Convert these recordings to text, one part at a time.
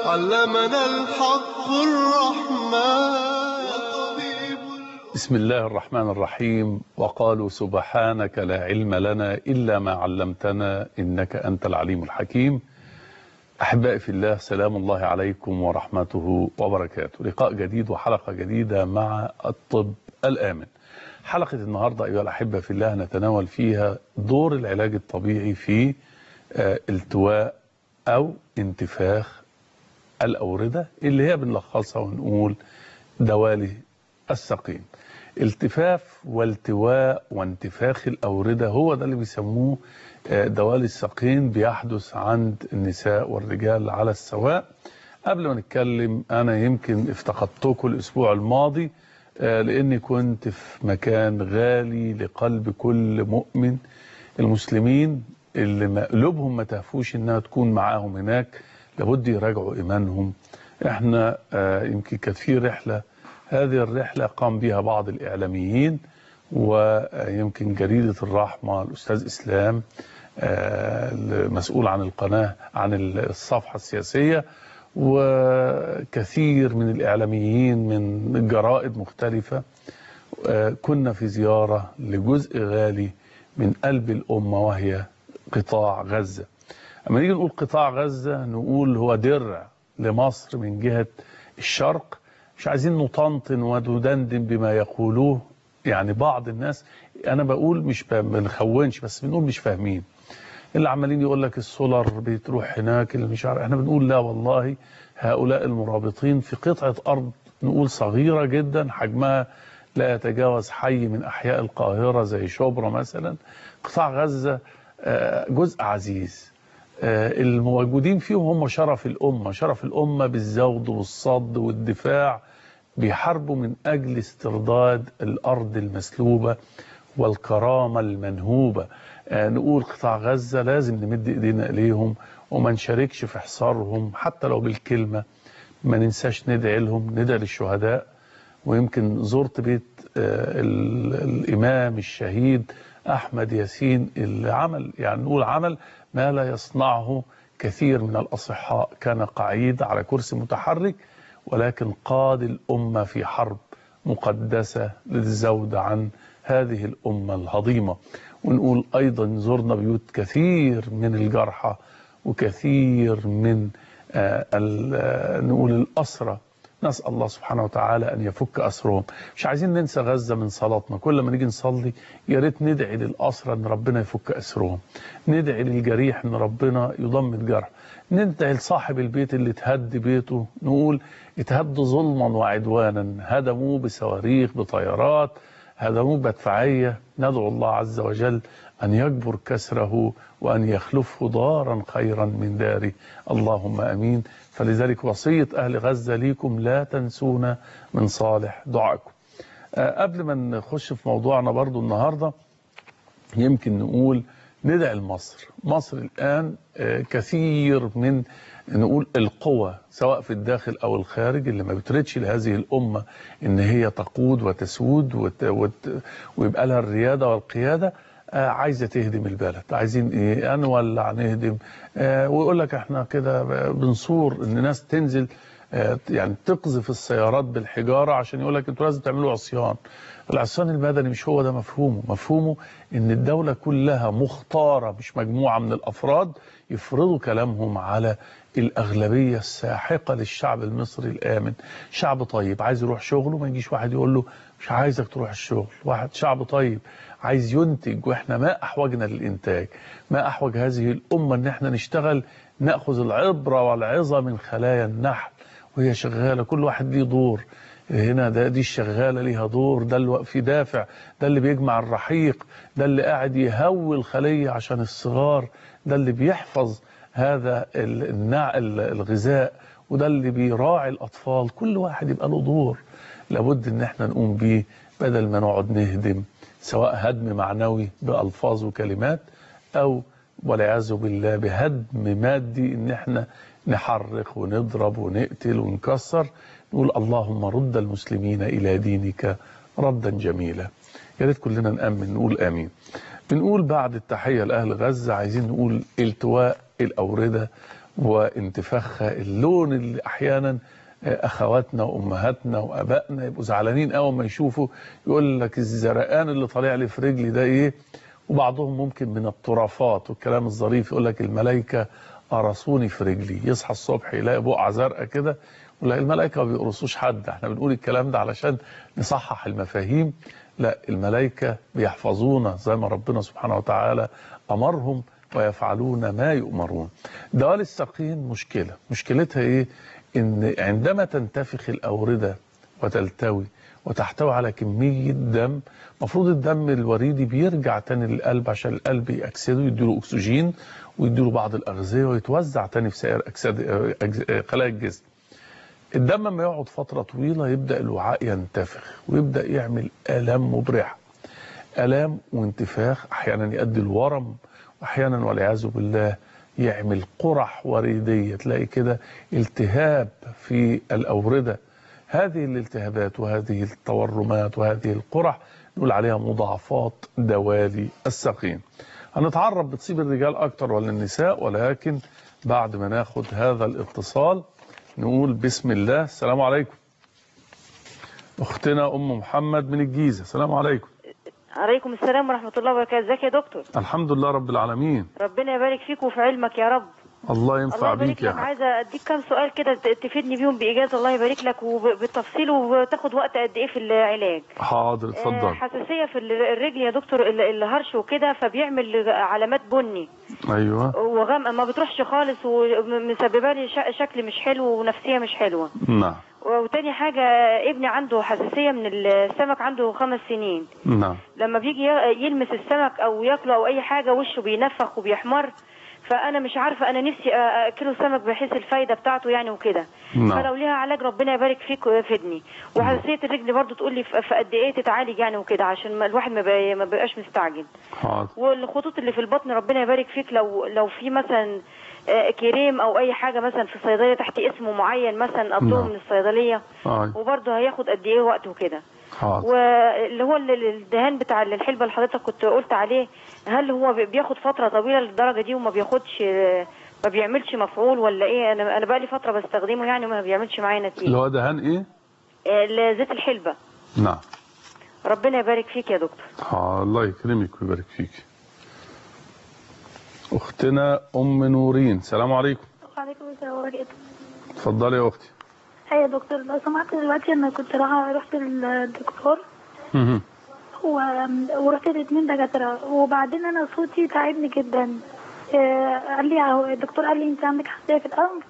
علمنا الحق الرحمن بسم الله الرحمن الرحيم وقالوا سبحانك لا علم لنا إلا ما علمتنا إنك أنت العليم الحكيم أحبائي في الله سلام الله عليكم ورحمته وبركاته لقاء جديد وحلقة جديدة مع الطب الآمن حلقة النهاردة أيها الأحبة في الله نتناول فيها دور العلاج الطبيعي في آه، التواء أو انتفاخ الأوردة اللي هي بنلخصها ونقول دوالي السقيم التفاف والتواء وانتفاخ الأوردة هو ده اللي بيسموه آه، دوالي السقيم بيحدث عند النساء والرجال على السواء قبل ما نتكلم أنا يمكن افتقدتكم الأسبوع الماضي آه، لأني كنت في مكان غالي لقلب كل مؤمن المسلمين اللي ما- قلوبهم ما تهفوش انها تكون معاهم هناك لابد يراجعوا ايمانهم احنا آه، يمكن كانت في رحله هذه الرحله قام بها بعض الاعلاميين ويمكن جريده الرحمه الاستاذ اسلام آه، المسؤول عن القناه عن الصفحه السياسيه وكثير من الاعلاميين من جرائد مختلفه آه، كنا في زياره لجزء غالي من قلب الامه وهي قطاع غزة أما نيجي نقول قطاع غزة نقول هو درع لمصر من جهة الشرق مش عايزين نطنطن وندندن بما يقولوه يعني بعض الناس أنا بقول مش ب- بنخونش بس بنقول مش فاهمين اللي عمالين يقول لك السولار بتروح هناك اللي مش عارف احنا بنقول لا والله هؤلاء المرابطين في قطعة أرض نقول صغيرة جدا حجمها لا يتجاوز حي من أحياء القاهرة زي شبرا مثلا قطاع غزة آه، جزء عزيز آه، الموجودين فيهم هم شرف الأمة شرف الأمة بالزود والصد والدفاع بيحاربوا من أجل استرداد الأرض المسلوبة والكرامة المنهوبة آه، نقول قطاع غزة لازم نمد إيدينا إليهم وما نشاركش في حصارهم حتى لو بالكلمة ما ننساش ندعي لهم ندعي للشهداء ويمكن زرت بيت آه، ال- الإمام الشهيد أحمد ياسين اللي عمل يعني نقول عمل ما لا يصنعه كثير من الأصحاء كان قعيد على كرسي متحرك ولكن قاد الأمة في حرب مقدسة للزود عن هذه الأمة الهضيمة ونقول أيضا زرنا بيوت كثير من الجرحى وكثير من آه، ال- آه، نقول الأسرة نسأل الله سبحانه وتعالى أن يفك أسرهم مش عايزين ننسى غزة من صلاتنا كل ما نيجي نصلي يا ريت ندعي للأسرة أن ربنا يفك أسرهم ندعي للجريح أن ربنا يضم الجرح ندعي لصاحب البيت اللي اتهد بيته نقول اتهد ظلما وعدوانا هدموه بصواريخ بطيارات هدموه بدفعية ندعو الله عز وجل أن يجبر كسره وأن يخلفه دارا خيرا من داره اللهم أمين فلذلك وصية أهل غزة ليكم لا تنسونا من صالح دعائكم آه، قبل ما نخش في موضوعنا برضو النهاردة يمكن نقول ندعي لمصر مصر الآن آه، كثير من نقول القوى سواء في الداخل أو الخارج اللي ما بتردش لهذه الأمة إن هي تقود وتسود وت... وت... ويبقى لها الريادة والقيادة آه، عايزة تهدم البلد عايزين إيه نولع نهدم آه، ويقول لك احنا كده بنصور إن ناس تنزل آه، يعني تقذف السيارات بالحجارة عشان يقول لك انتوا لازم تعملوا عصيان العصيان المدني مش هو ده مفهومه مفهومه ان الدولة كلها مختارة مش مجموعة من الافراد يفرضوا كلامهم على الاغلبية الساحقة للشعب المصري الامن شعب طيب عايز يروح شغله ما يجيش واحد يقول له مش عايزك تروح الشغل واحد شعب طيب عايز ينتج واحنا ما احوجنا للانتاج ما احوج هذه الامة ان احنا نشتغل ناخذ العبرة والعظة من خلايا النحل وهي شغالة كل واحد ليه دور هنا ده دي الشغالة ليها دور ده اللي في دافع ده اللي بيجمع الرحيق ده اللي قاعد يهوي الخلية عشان الصغار ده اللي بيحفظ هذا ال- النع ال- الغذاء وده اللي بيراعي الأطفال كل واحد يبقى له دور لابد ان احنا نقوم بيه بدل ما نقعد نهدم سواء هدم معنوي بألفاظ وكلمات أو والعياذ بالله بهدم مادي ان احنا نحرق ونضرب ونقتل ونكسر نقول اللهم رد المسلمين الى دينك ردا جميلا يا ريت كلنا نامن نقول امين بنقول بعد التحيه لاهل غزه عايزين نقول التواء الاورده وانتفاخها اللون اللي احيانا اخواتنا وامهاتنا وابائنا يبقوا زعلانين اول ما يشوفوا يقول لك الزرقان اللي طالع لي في رجلي ده ايه وبعضهم ممكن من الطرافات والكلام الظريف يقول لك الملائكه قرصوني في رجلي يصحى الصبح يلاقي بقعه زرقاء كده ولا الملائكه ما بيقرصوش حد احنا بنقول الكلام ده علشان نصحح المفاهيم لا الملائكه بيحفظونا زي ما ربنا سبحانه وتعالى امرهم ويفعلون ما يؤمرون دوال الساقين مشكله مشكلتها ايه ان عندما تنتفخ الاورده وتلتوي وتحتوي على كميه دم المفروض الدم الوريدي بيرجع تاني للقلب عشان القلب يأكسده يديله اكسجين ويديله بعض الاغذيه ويتوزع تاني في سائر اجساد أجز- خلايا الجسم الدم لما يقعد فتره طويله يبدا الوعاء ينتفخ ويبدا يعمل الام مبرحه الام وانتفاخ احيانا يؤدي الورم واحيانا والعياذ بالله يعمل قرح وريديه تلاقي كده التهاب في الاورده هذه الالتهابات وهذه التورمات وهذه القرح نقول عليها مضاعفات دوالي السقيم هنتعرف بتصيب الرجال اكتر ولا النساء ولكن بعد ما ناخد هذا الاتصال نقول بسم الله السلام عليكم اختنا ام محمد من الجيزه السلام عليكم عليكم السلام ورحمة الله وبركاته ازيك يا دكتور الحمد لله رب العالمين ربنا يبارك فيك وفي علمك يا رب الله الله ينفع يبارك بيك يا لك حاج عايزة اديك كام سؤال كده ت- تفيدني بيهم بإجازة الله يبارك لك وبالتفصيل وتاخد وقت قد ايه في العلاج حاضر آه، اتفضل حساسية في ال- الرجل يا دكتور ال- الهرش وكده فبيعمل علامات بني ايوه وغامقة ما بتروحش خالص ومسببة لي ش- شكل مش حلو ونفسية مش حلوة نعم وتاني حاجة ابني عنده حساسية من السمك عنده خمس سنين نعم لما بيجي ي- يلمس السمك او ياكله او اي حاجه وشه بينفخ وبيحمر فانا مش عارفه انا نفسي أ- اكله سمك بحيث الفايده بتاعته يعني وكده نعم. فلو ليها علاج ربنا يبارك فيك ويفيدني وحساسيه الرجل برضو تقول لي في في قد ايه تتعالج يعني وكده عشان ما الواحد ما بقى- ما بيبقاش مستعجل حاضر والخطوط اللي في البطن ربنا يبارك فيك لو لو في مثلا آه، كريم او اي حاجه مثلا في صيدليه تحت اسم معين مثلا اطلبه نعم. من الصيدليه أي. وبرضه هياخد قد ايه وقت وكده حاضر واللي هو ال- الدهان بتاع الحلبة اللي حضرتك كنت قلت عليه هل هو بي- بياخد فترة طويلة للدرجة دي وما بياخدش ما بيعملش مفعول ولا ايه انا انا بقى لي فترة بستخدمه يعني وما بيعملش معايا اللي نتيجة هو دهان ايه آه، زيت الحلبة نعم ربنا يبارك فيك يا دكتور ها، الله يكرمك ويبارك فيك اختنا ام نورين السلام عليكم وعليكم السلام ورحمة الله اتفضلي يا اختي أيوة يا دكتور لو سمحت دلوقتي أنا كنت رايحة رحت للدكتور مهم. و... ورحت لاتنين دكاترة وبعدين أنا صوتي تعبني جدا آه، قال لي أهو الدكتور قال لي أنت عندك حساسية في الأنف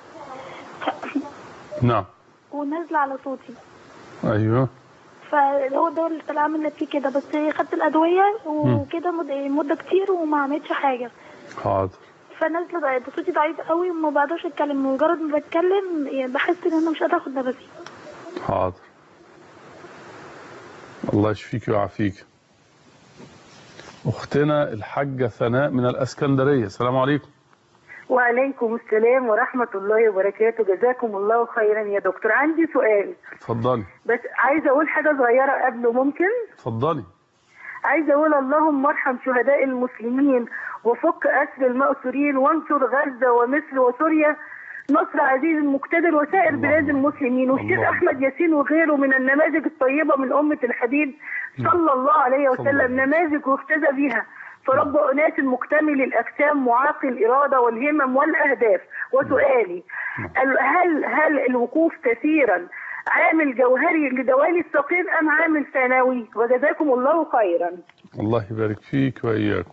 نعم ونازلة على صوتي ايوه فهو ده اللي طلع عامل فيه كده بس خدت الأدوية وكده مد... مدة كتير وما عملتش حاجة حاضر فنازلة ضعيف- صوتي ضعيف قوي وما بقدرش أتكلم مجرد ما بتكلم يعني بحس إن أنا مش قادرة أخد نفسي حاضر الله يشفيك ويعافيك اختنا الحاجة ثناء من الاسكندرية السلام عليكم وعليكم السلام ورحمة الله وبركاته جزاكم الله خيرا يا دكتور عندي سؤال اتفضلي بس عايزة أقول حاجة صغيرة قبله ممكن اتفضلي عايزة أقول اللهم ارحم شهداء المسلمين وفك أسر المأسورين وانصر غزة ومصر وسوريا نصر عزيز مقتدر وسائر اللهم. بلاد المسلمين والشيخ اللهم. أحمد ياسين وغيره من النماذج الطيبة من أمة الحبيب صلى الله عليه صلى الله عليه وسلم نماذج واختزى بها فرب أناس مكتمل الأجسام معاقل الإرادة والهمم والأهداف وسؤالي ال- هل هل الوقوف كثيرا عامل جوهري لدوالي السقيم أم عامل ثانوي وجزاكم الله خيرا الله يبارك فيك وإياكم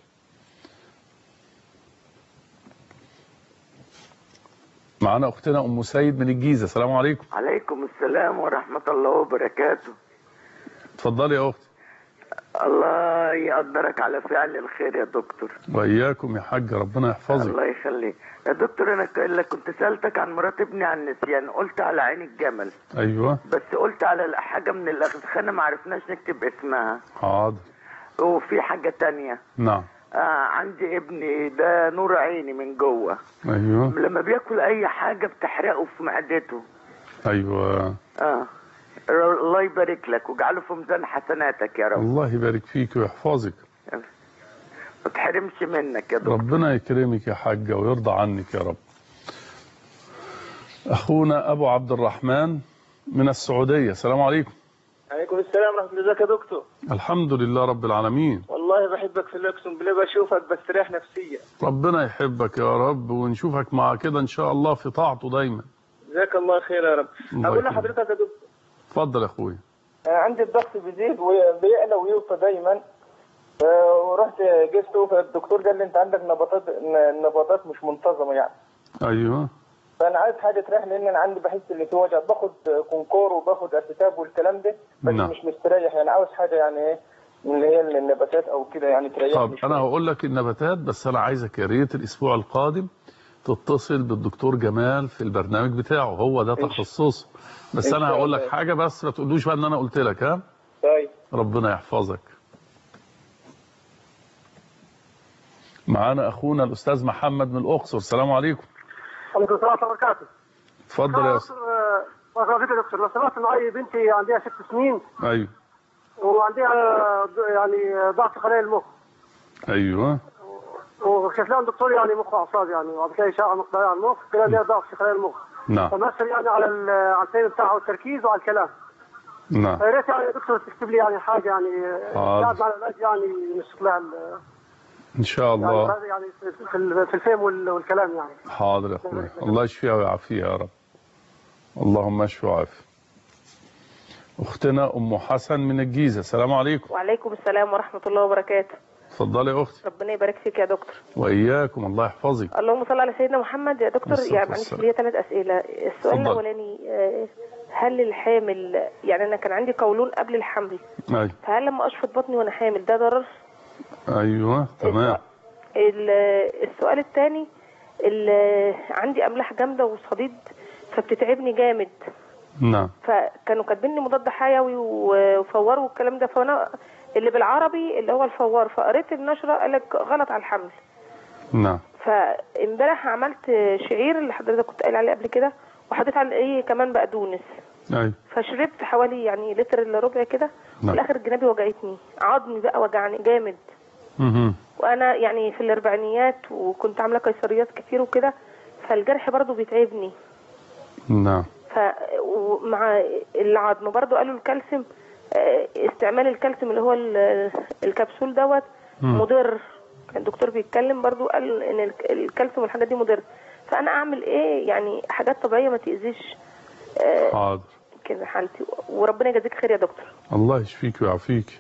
معنا أختنا أم سيد من الجيزة السلام عليكم عليكم السلام ورحمة الله وبركاته اتفضلي يا أختي الله يقدرك على فعل الخير يا دكتور وإياكم يا حاج ربنا يحفظك الله يخليك يا دكتور انا ك- اللي كنت سألتك عن مرات ابني عن النسيان قلت على عين الجمل أيوة بس قلت على حاجة من الأغسخانة ما عرفناش نكتب اسمها حاضر وفي حاجة تانية نعم آه عندي ابني ده نور عيني من جوه أيوة لما بياكل أي حاجة بتحرقه في معدته أيوة اه ر- الله يبارك لك واجعله في ميزان حسناتك يا رب الله يبارك فيك ويحفظك ما تحرمش منك يا دكتور ربنا يكرمك يا حاجة ويرضى عنك يا رب أخونا أبو عبد الرحمن من السعودية السلام عليكم عليكم السلام ورحمة الله ازيك يا دكتور الحمد لله رب العالمين والله بحبك في الله اقسم بالله بشوفك بستريح نفسيا ربنا يحبك يا رب ونشوفك مع كده إن شاء الله في طاعته دايما جزاك الله خير يا رب الله هقول يكرمك. لحضرتك يا دكتور اتفضل يا أخويا آه، عندي الضغط بيزيد وبيعلى ويوطى دايما آه، ورحت جسته فالدكتور قال لي انت عندك نبضات نبضات مش منتظمه يعني أيوه فانا عايز حاجه تريح لان انا عندي بحس ان في وجع باخد كونكور وباخد اسيتاب والكلام ده بس نعم. مش مستريح يعني عاوز حاجه يعني ايه من اللي هي النباتات او كده يعني تريحني طب شوية. أنا هقول لك النباتات بس أنا عايزك يا ريت الأسبوع القادم تتصل بالدكتور جمال في البرنامج بتاعه هو ده تخصصه بس إن أنا شاء هقول لك الله. حاجة بس ما تقولوش بقى إن أنا قلت لك ها طيب ربنا يحفظك معانا أخونا الأستاذ محمد من الأقصر السلام عليكم عليكم السلام ورحمة الله وبركاته. اتفضل يا أستاذ دكتور بارك يا دكتور لو سمحت معي بنتي عندها ست سنين أيوه وعندها ض- يعني ضعف خلايا المخ أيوه وكشف لها الدكتور يعني مخ واعصاب يعني وبعد كده اشعه مقطعيه على المخ كده لها ضعف في خلايا المخ نعم فمثل يعني على ال- على الفهم بتاعها والتركيز وعلى الكلام نعم فيا ريت يعني يا دكتور تكتب لي يعني حاجه يعني حاضر. تساعد على العلاج يعني نشوف لها ال- إن شاء يعني الله هذا يعني في- في ال- في الفهم وال- والكلام يعني حاضر يا أخويا الله يشفيها ويعافيها يا رب اللهم اشفي وعافي أختنا أم حسن من الجيزة السلام عليكم وعليكم السلام ورحمة الله وبركاته اتفضلي يا أختي ربنا يبارك فيك يا دكتور وإياكم الله يحفظك اللهم صل على سيدنا محمد يا دكتور الصلاة يعني معلش والسلام. ليا ثلاث أسئلة السؤال اتفضل. الأولاني آه، هل الحامل يعني أنا كان عندي قولون قبل الحمل أيوه فهل لما أشفط بطني وأنا حامل ده ضرر؟ أيوه تمام ال- السؤال الثاني عندي أملاح جامدة وصديد فبتتعبني جامد نعم فكانوا كاتبين لي مضاد حيوي وفور والكلام ده فانا اللي بالعربي اللي هو الفوار فقريت النشره قال لك غلط على الحمل نعم فامبارح عملت شعير اللي حضرتك كنت قايل عليه قبل كده وحطيت عليه ايه كمان بقدونس أيوه فشربت حوالي يعني لتر الا ربع كده نعم. في الاخر جنابي وجعتني عظمي بقى وجعني جامد مهم. وانا يعني في الاربعينيات وكنت عامله قيصريات كتير وكده فالجرح برضو بيتعبني نعم ف ومع العظم برضو قالوا الكالسيوم آه، استعمال الكالسيوم اللي هو ال- الكبسول دوت مم. مضر كان الدكتور بيتكلم برضو قال ان الك- الكالسيوم والحاجات دي مضر فانا اعمل ايه يعني حاجات طبيعيه ما تاذيش آه، حاضر كده حالتي وربنا يجازيك خير يا دكتور الله يشفيك ويعافيك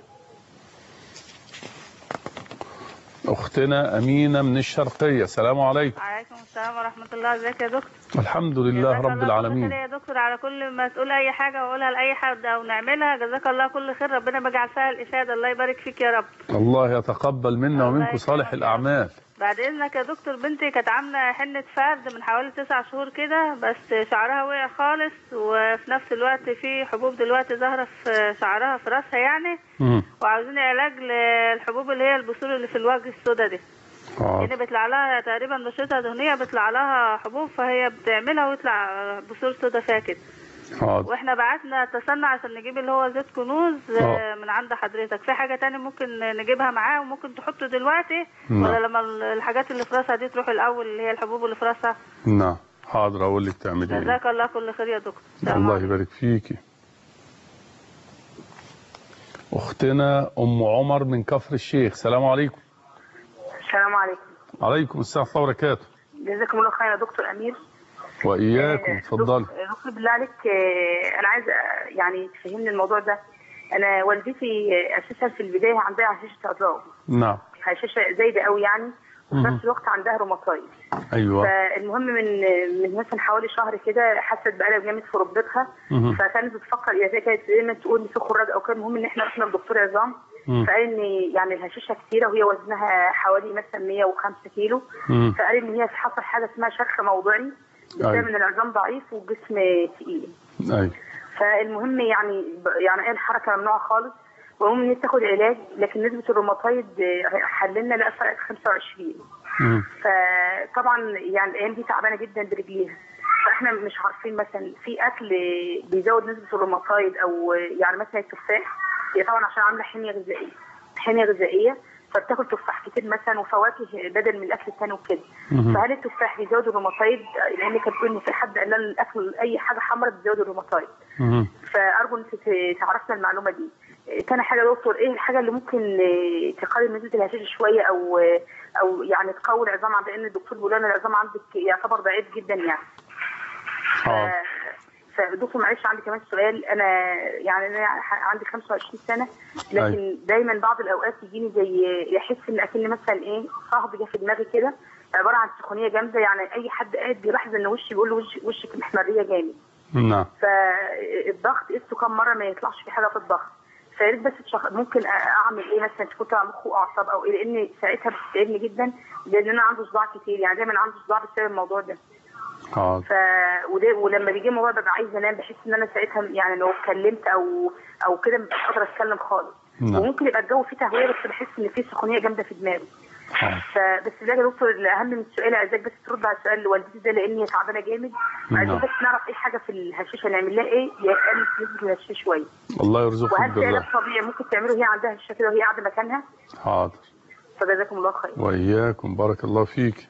أختنا أمينة من الشرقية السلام عليكم وعليكم السلام ورحمة الله ازيك يا دكتور الحمد لله جزاك رب الله كل العالمين خير يا دكتور على كل ما تقول اي حاجة واقولها لاي حد او نعملها جزاك الله كل خير ربنا بيجعل فيها الافادة الله يبارك فيك يا رب الله يتقبل منا الله ومنكم يكرمك صالح يا الأعمال بعد اذنك يا دكتور بنتي كانت عاملة حنة فرد من حوالي تسع شهور كده بس شعرها وقع خالص وفي نفس الوقت في حبوب دلوقتي ظاهرة في شعرها في راسها يعني مم. وعاوزين علاج للحبوب اللي هي البثور اللي في الوجه السودا دي حاضر يعني بيطلع لها تقريبا بشرتها دهنية بيطلع لها حبوب فهي بتعملها ويطلع بثور سودا فيها كده حاضر واحنا بعتنا تصنع عشان نجيب اللي هو زيت كنوز آه، آه. من عند حضرتك في حاجة تاني ممكن نجيبها معاه وممكن تحطه دلوقتي نعم. ولا لما الحاجات اللي في راسها دي تروح الاول اللي هي الحبوب اللي في راسها نعم حاضر أقول لك تعملي إيه جزاك الله كل خير يا دكتور السلام الله عليكم. يبارك فيكي أختنا أم عمر من كفر الشيخ السلام عليكم السلام عليكم عليكم السلام ورحمة الله وبركاته جزاكم الله خير يا دكتور امير وإياكم آه، اتفضلي دكتور- دكتور بالله عليك آه، انا عايزه آه، يعني تفهمني الموضوع ده انا والدتي آه، اساسا في البدايه عندها هشاشه عظام نعم هشاشه زايده قوي يعني وفي مهم. نفس الوقت عندها روماتايد أيوة فالمهم من من مثلا حوالي شهر كده حست بقلب جامد في ركبتها مهم. فكانت بتفكر يا زي كانت دايما تقول في خراج او كده المهم ان احنا رحنا لدكتور عظام مم. فقال ان يعني الهشاشه كتيره وهي وزنها حوالي مثلا 105 كيلو مم. فقال ان هي حصل حاجه اسمها شرخ موضعي بسبب أيوة. ان العظام ضعيف والجسم تقيل أيوة فالمهم يعني يعني ايه الحركه ممنوعه خالص وهم ان هي تاخد علاج لكن نسبه الروماتايد آه، حللنا لقى فرقت 25 مم. فطبعا يعني الايام دي تعبانه جدا برجليها فاحنا مش عارفين مثلا في اكل بيزود نسبه الروماتايد او يعني مثلا التفاح هي طبعا عشان عامله حميه غذائيه حميه غذائيه فبتاكل تفاح كتير مثلا وفواكه بدل من الاكل الثاني وكده مهم. فهل التفاح بيزود الروماتايد لان كانت بتقول ان في حد قال لها الاكل اي حاجه حمراء بتزود الروماتايد فارجو انك ت- تعرفنا المعلومه دي تاني حاجه يا دكتور ايه الحاجه اللي ممكن آه، تقلل نسبه الهشاشه شويه او آه، او يعني تقوي العظام عند لان الدكتور بيقول لنا العظام عندك يعتبر ضعيف جدا يعني حاضر فدكتور معلش عندي كمان سؤال انا يعني انا ح- عندي 25 سنه لكن أيوة. دايما بعض الاوقات يجيني زي يحس ان اكن مثلا ايه صهد جه في دماغي كده عباره عن سخونيه جامده يعني اي حد قاعد بيلاحظ ان وشي بيقول له وش وشك محمريه جامد نعم فالضغط قسته كم مره ما يطلعش في حاجه في الضغط فيا ريت بس تشخ... ممكن أ- اعمل ايه مثلا تكون تبع مخ واعصاب او ايه لان ساعتها بتتعبني جدا لان انا عندي صداع كتير يعني دايما عندي صداع بسبب الموضوع ده حاضر ف وده ولما بيجي الموضوع ببقى عايزه انام بحس ان انا ساعتها يعني لو اتكلمت او او كده مش قادره اتكلم خالص نعم. وممكن يبقى الجو فيه تهويه بس بحس ان فيه سخونيه جامده في دماغي حاضر فبس ده يا دكتور الاهم من السؤال عايزاك بس ترد على السؤال لوالدتي ده لان هي تعبانه جامد عايزين نعم. بس نعرف ايه حاجه في الهشاشه نعمل لها ايه يقلل نسبه الهشاشه شويه الله يرزقك وهل في علاج بالله طبيعي ممكن تعمله هي عندها هشاشه كده وهي قاعده مكانها حاضر فجزاكم الله خير وإياكم بارك الله فيك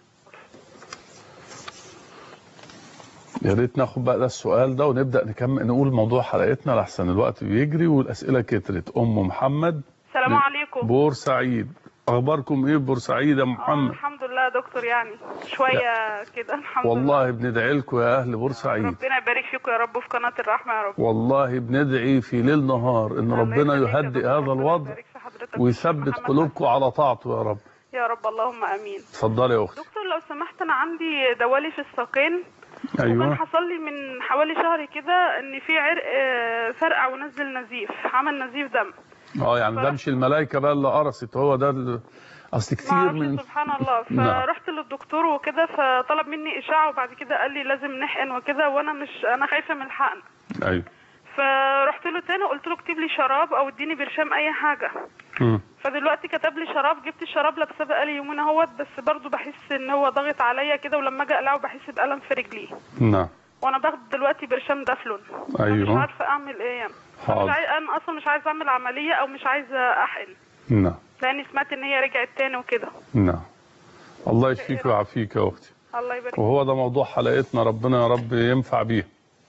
يا ريت ناخد بقى ده السؤال ده ونبدأ نكمل نقول موضوع حلقتنا لحسن الوقت بيجري والأسئلة كترت أم محمد السلام من عليكم. بورسعيد أخباركم إيه بورسعيد يا محمد الحمد لله يا دكتور يعني شوية كده الحمد لله والله بندعي لكم يا أهل بورسعيد ربنا يبارك فيكم يا رب في قناة الرحمة يا رب والله بندعي في ليل نهار إن ربنا يهدئ هذا الوضع ويثبت قلوبكم على طاعته يا رب يا رب اللهم امين اتفضلي يا أختي دكتور لو سمحت انا عندي دوالي في الساقين وكان أيوه حصل لي من حوالي شهر كده ان في عرق آه، فرقع ونزل نزيف عمل نزيف دم اه يعني ده مش الملائكة بقى اللي قرصت هو ده ال- أصل كتير معرفش من سبحان الله نعم. فرحت للدكتور وكده فطلب مني اشعه وبعد كده قال لي لازم نحقن وكده وانا مش انا خايفه من الحقن أيوه فرحت له تاني قلت له اكتب لي شراب او اديني برشام اي حاجه مم. فدلوقتي كتب لي شراب جبت الشراب لابسه بقالي يومين اهوت بس برضو بحس ان هو ضاغط عليا كده ولما اجي اقلعه بحس بالم في رجلي نعم وانا باخد دلوقتي برشام دافلون مش أيوه عارفه اعمل ايه يعني مش حاضر عايز انا اصلا مش عايزه اعمل عمليه او مش عايزه احقن نعم لاني سمعت ان هي رجعت تاني وكده نعم الله يشفيك ويعافيك يا أختي الله يبارك وهو ده موضوع حلقتنا ربنا يا رب ينفع بيه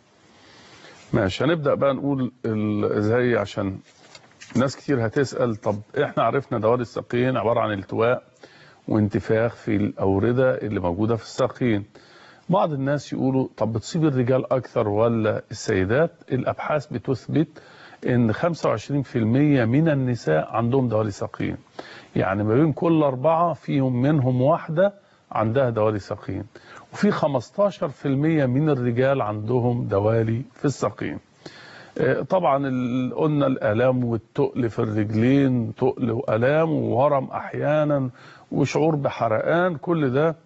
ماشي هنبدأ بقى نقول ال- ازاي عشان ناس كتير هتسأل طب احنا عرفنا دوالي الساقين عبارة عن التواء وانتفاخ في الأوردة اللي موجودة في الساقين بعض الناس يقولوا طب بتصيب الرجال أكثر ولا السيدات الأبحاث بتثبت ان 25% من النساء عندهم دوالي ساقين يعني ما بين كل أربعة فيهم منهم واحدة عندها دوالي ساقين وفي 15% من الرجال عندهم دوالي في الساقين آه، طبعا ال- قلنا الآلام والتقل في الرجلين تقل وآلام وورم أحيانا وشعور بحرقان كل ده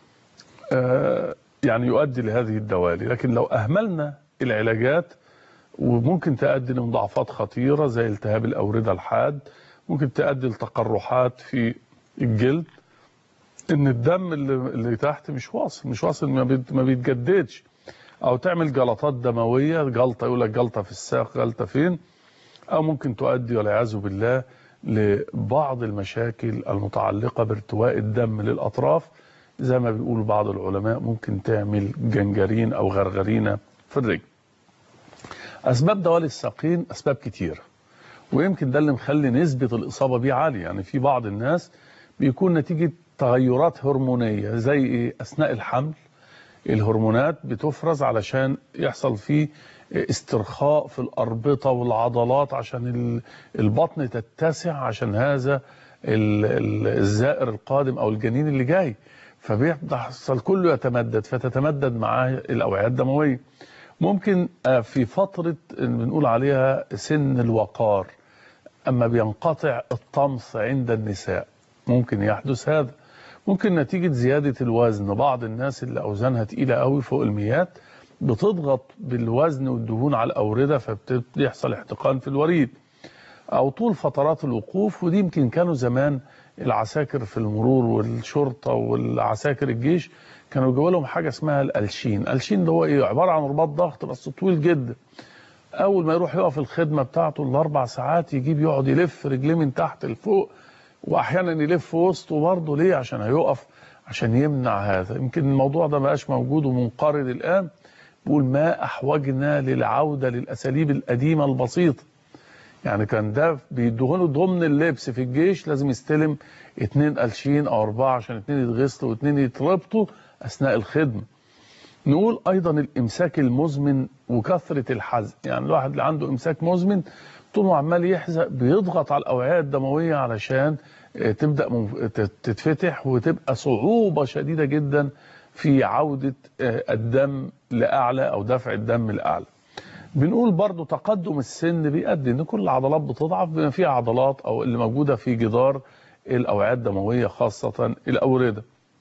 آه، يعني يؤدي لهذه الدوالي لكن لو أهملنا العلاجات وممكن تؤدي لمضاعفات خطيرة زي التهاب الأوردة الحاد ممكن تؤدي لتقرحات في الجلد ان الدم اللي, اللي تحت مش واصل مش واصل ما, بيت ما بيتجددش او تعمل جلطات دمويه جلطه يقول لك جلطه في الساق جلطه فين او ممكن تؤدي والعياذ بالله لبعض المشاكل المتعلقه بارتواء الدم للاطراف زي ما بيقول بعض العلماء ممكن تعمل جنجرين او غرغرينه في الرجل اسباب دوالي الساقين اسباب كتيره ويمكن ده اللي مخلي نسبه الاصابه بيه عاليه يعني في بعض الناس بيكون نتيجه تغيرات هرمونيه زي ايه اثناء الحمل الهرمونات بتفرز علشان يحصل فيه استرخاء في الأربطة والعضلات عشان ال- البطن تتسع عشان هذا ال- ال- الزائر القادم أو الجنين اللي جاي فبيحصل كله يتمدد فتتمدد معاه الأوعية الدموية ممكن آه، في فترة اللي بنقول عليها سن الوقار أما بينقطع الطمث عند النساء ممكن يحدث هذا ممكن نتيجة زيادة الوزن بعض الناس اللي أوزانها تقيلة قوي فوق الميات بتضغط بالوزن والدهون على الأوردة فبتبتدي يحصل احتقان في الوريد أو طول فترات الوقوف ودي يمكن كانوا زمان العساكر في المرور والشرطة والعساكر الجيش كانوا جوا لهم حاجة اسمها الألشين الألشين ده هو إيه عبارة عن رباط ضغط بس طويل جدا أول ما يروح يقف الخدمة بتاعته الأربع ساعات يجيب يقعد يلف رجليه من تحت لفوق واحيانا يلف وسطه برضه ليه عشان هيقف عشان يمنع هذا يمكن الموضوع ده مبقاش موجود ومنقرض الان بيقول ما احوجنا للعوده للاساليب القديمه البسيطه يعني كان ده بيدوهنه ضمن اللبس في الجيش لازم يستلم اتنين قلشين او اربعه عشان اتنين يتغسلوا واتنين يتربطوا اثناء الخدمه نقول ايضا الامساك المزمن وكثره الحزق يعني الواحد اللي عنده امساك مزمن طول ما عمال يحزق بيضغط على الاوعيه الدمويه علشان آه، تبدا منف- تت- تتفتح وتبقى صعوبه شديده جدا في عوده آه، الدم لاعلى او دفع الدم لاعلى بنقول برضو تقدم السن بيؤدي ان كل العضلات بتضعف بما فيها عضلات او اللي موجوده في جدار الاوعيه الدمويه خاصه الاورده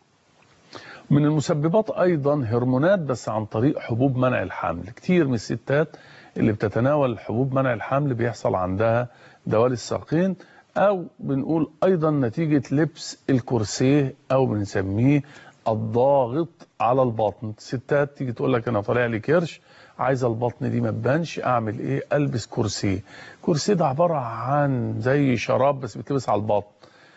من المسببات ايضا هرمونات بس عن طريق حبوب منع الحمل كتير من الستات اللي بتتناول حبوب منع الحمل بيحصل عندها دوالي الساقين او بنقول ايضا نتيجة لبس الكرسيه او بنسميه الضاغط على البطن ستات تيجي تقول لك انا طالع لي كرش عايزه البطن دي ما تبانش اعمل ايه البس كرسيه كرسيه ده عباره عن زي شراب بس بيتلبس على البطن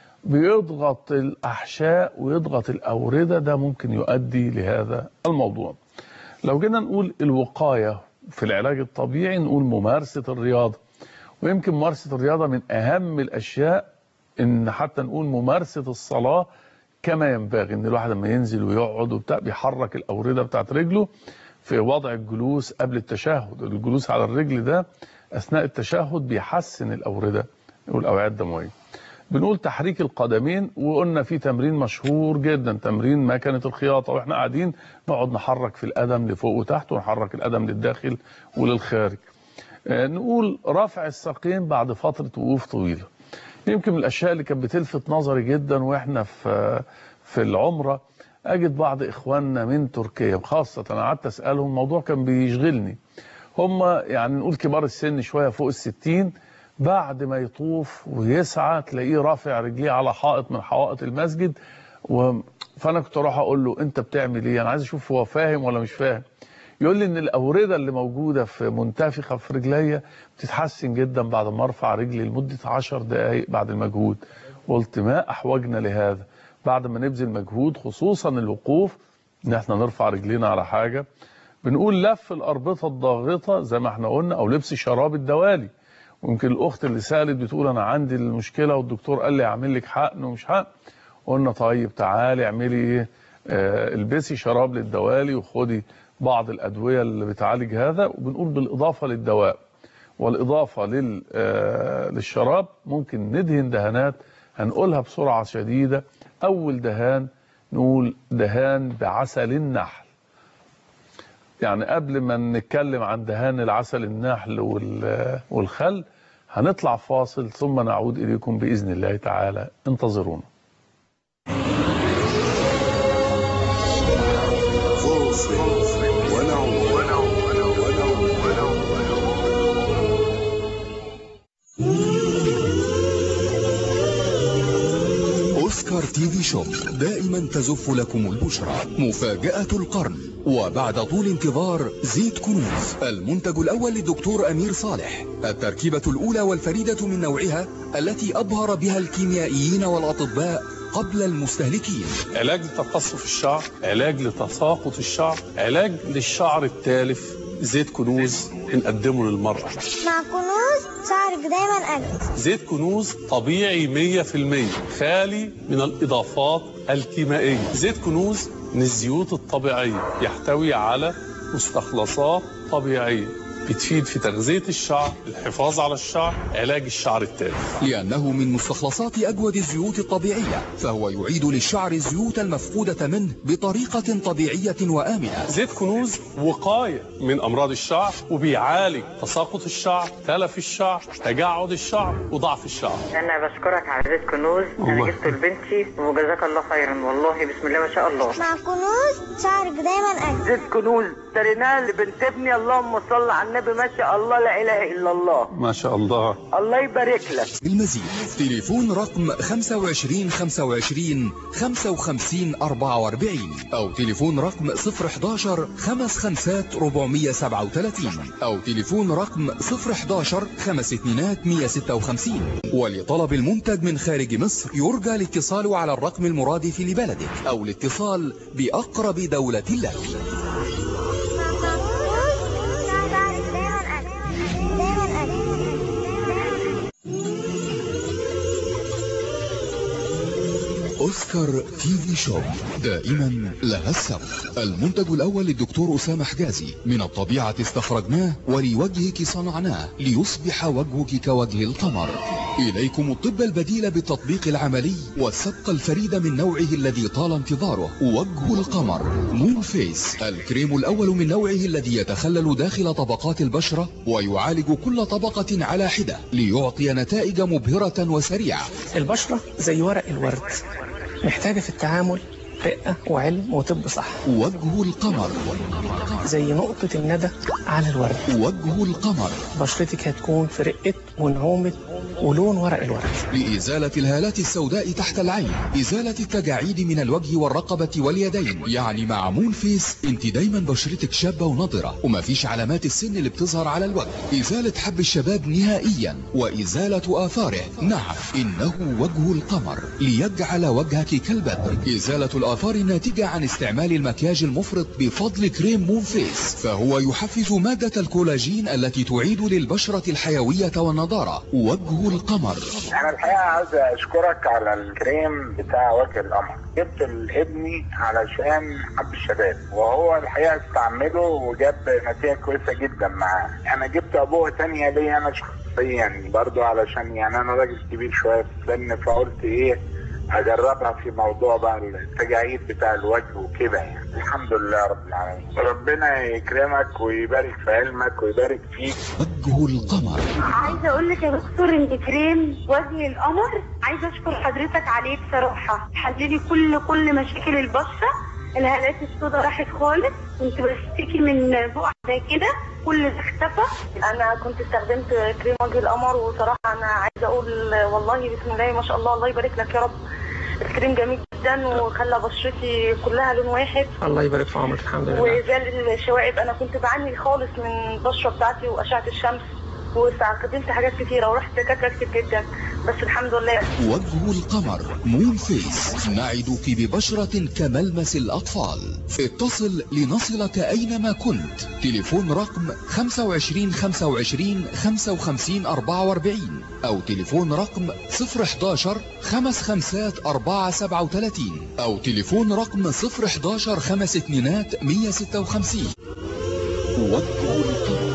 بيضغط الأحشاء ويضغط الأوردة ده ممكن يؤدي لهذا الموضوع لو جينا نقول الوقاية في العلاج الطبيعي نقول ممارسة الرياضة ويمكن ممارسة الرياضة من أهم الأشياء إن حتى نقول ممارسة الصلاة كما ينبغي إن الواحد لما ينزل ويقعد وبتاع بيحرك الأوردة بتاعت رجله في وضع الجلوس قبل التشهد الجلوس على الرجل ده أثناء التشهد بيحسن الأوردة والأوعية الدموية بنقول تحريك القدمين وقلنا في تمرين مشهور جدا تمرين مكنه الخياطه واحنا قاعدين نقعد نحرك في القدم لفوق وتحت ونحرك القدم للداخل وللخارج آه، نقول رفع الساقين بعد فتره وقوف طويله يمكن من الاشياء اللي كانت بتلفت نظري جدا واحنا في في العمره اجد بعض اخواننا من تركيا خاصه انا قعدت اسالهم الموضوع كان بيشغلني هم يعني نقول كبار السن شويه فوق الستين بعد ما يطوف ويسعى تلاقيه رافع رجليه على حائط من حوائط المسجد و... فانا كنت اروح اقول له انت بتعمل ايه انا عايز اشوف هو فاهم ولا مش فاهم يقول لي ان الاورده اللي موجوده في منتفخه في رجليا بتتحسن جدا بعد ما ارفع رجلي لمده 10 دقائق بعد المجهود قلت ما احوجنا لهذا بعد ما نبذل مجهود خصوصا الوقوف ان احنا نرفع رجلينا على حاجه بنقول لف الاربطه الضاغطه زي ما احنا قلنا او لبس شراب الدوالي ويمكن الاخت اللي سالت بتقول انا عندي المشكله والدكتور قال لي اعمل لك حقن ومش حقن قلنا طيب تعالي اعملي ايه آه البسي شراب للدوالي وخدي بعض الادويه اللي بتعالج هذا وبنقول بالاضافه للدواء والاضافه لل آه للشراب ممكن ندهن دهانات هنقولها بسرعه شديده اول دهان نقول دهان بعسل النحل يعني قبل ما نتكلم عن دهان العسل النحل وال- والخل هنطلع فاصل ثم نعود إليكم بإذن الله تعالى انتظرونا أوسكار تي في شوب دائما تزف لكم البشرى مفاجأة القرن وبعد طول انتظار زيت كنوز المنتج الأول للدكتور أمير صالح التركيبة الأولى والفريدة من نوعها التي أبهر بها الكيميائيين والأطباء قبل المستهلكين علاج لتقصف الشعر علاج لتساقط الشعر علاج للشعر التالف زيت كنوز بنقدمه للمرأة مع كنوز شعرك دايما أجمل زيت كنوز طبيعي 100% خالي من الإضافات الكيميائية زيت كنوز من الزيوت الطبيعية يحتوي على مستخلصات طبيعية بتفيد في تغذية الشعر الحفاظ على الشعر علاج الشعر التالف لأنه من مستخلصات أجود الزيوت الطبيعية فهو يعيد للشعر الزيوت المفقودة منه بطريقة طبيعية وآمنة زيت كنوز وقاية من أمراض الشعر وبيعالج تساقط الشعر تلف الشعر تجعد الشعر وضعف الشعر انا بشكرك على زيت كنوز انا الله. جبته لبنتي وجزاك الله خيرا والله بسم الله ما شاء الله مع كنوز شعرك دايما أجمل زيت كنوز اشتريناه لبنت ابني اللهم صل على النبي النبي ما شاء الله لا اله الا الله ما شاء الله الله يبارك لك المزيد تليفون رقم 25 25 55 44 أو تليفون رقم 011 خمس خمسات 437 أو تليفون رقم 011 خمس اتنينات 156 ولطلب المنتج من خارج مصر يرجى الاتصال على الرقم المرادف لبلدك أو الاتصال بأقرب دولة لك أوسكار تي في شوب دائما لها السبق المنتج الأول للدكتور أسامة حجازي من الطبيعة استخرجناه ولوجهك صنعناه ليصبح وجهك كوجه القمر إليكم الطب البديل بالتطبيق العملي والسبق الفريد من نوعه الذي طال انتظاره وجه القمر مون فيس الكريم الأول من نوعه الذي يتخلل داخل طبقات البشرة ويعالج كل طبقة على حدة ليعطي نتائج مبهرة وسريعة البشرة زي ورق الورد محتاجة في التعامل رقة وعلم وطب صح وجه القمر زي نقطة الندى على الورد وجه القمر بشرتك هتكون في رقة ونعومة ولون ورق الورد لإزالة الهالات السوداء تحت العين إزالة التجاعيد من الوجه والرقبة واليدين يعني مع مون فيس انت دايما بشرتك شابة ونضرة ومفيش علامات السن اللي بتظهر على الوجه إزالة حب الشباب نهائيا وإزالة آثاره نعم إنه وجه القمر ليجعل وجهك كالبدر إزالة الآثار الناتجة عن استعمال المكياج المفرط بفضل كريم مون فيس فهو يحفز مادة الكولاجين التي تعيد للبشرة الحيوية والنضارة وجه القمر انا الحقيقه عايز اشكرك على الكريم بتاع وجه القمر جبت لابني علشان حب الشباب وهو الحقيقه استعمله وجاب نتيجه كويسه جدا معاه انا جبت ابوه تانية ليا انا شخصيا برضو علشان يعني انا راجل كبير شويه في السن فقلت ايه اجربها في موضوع بقى التجاعيد بتاع الوجه وكده يعني الحمد لله رب العالمين ربنا يكرمك ويبارك في علمك ويبارك فيك وجه القمر عايزه اقول لك يا دكتور ان كريم وجه القمر عايزه اشكر حضرتك عليه بصراحه حللي كل كل مشاكل البشره الهالات السوداء راحت خالص كنت بشتكي من بقع زي كده كل ده اختفى انا كنت استخدمت كريم وجه القمر وصراحه انا عايزه اقول والله بسم الله ما شاء الله الله يبارك لك يا رب الكريم جميل جدا وخلى بشرتي كلها لون واحد الله يبارك في عمرك الحمد لله وزال الشوائب انا كنت بعاني خالص من البشره بتاعتي واشعه الشمس واستخدمت حاجات كتيره ورحت دكاتره كتير جدا بس الحمد لله وجه القمر مون فيس نعدك ببشرة كملمس الأطفال اتصل لنصلك أينما كنت تليفون رقم 25 25 55 44 أو تليفون رقم 011 خمس خمسات 437 أو تليفون رقم 011 خمس اتنينات 156 وجه القمر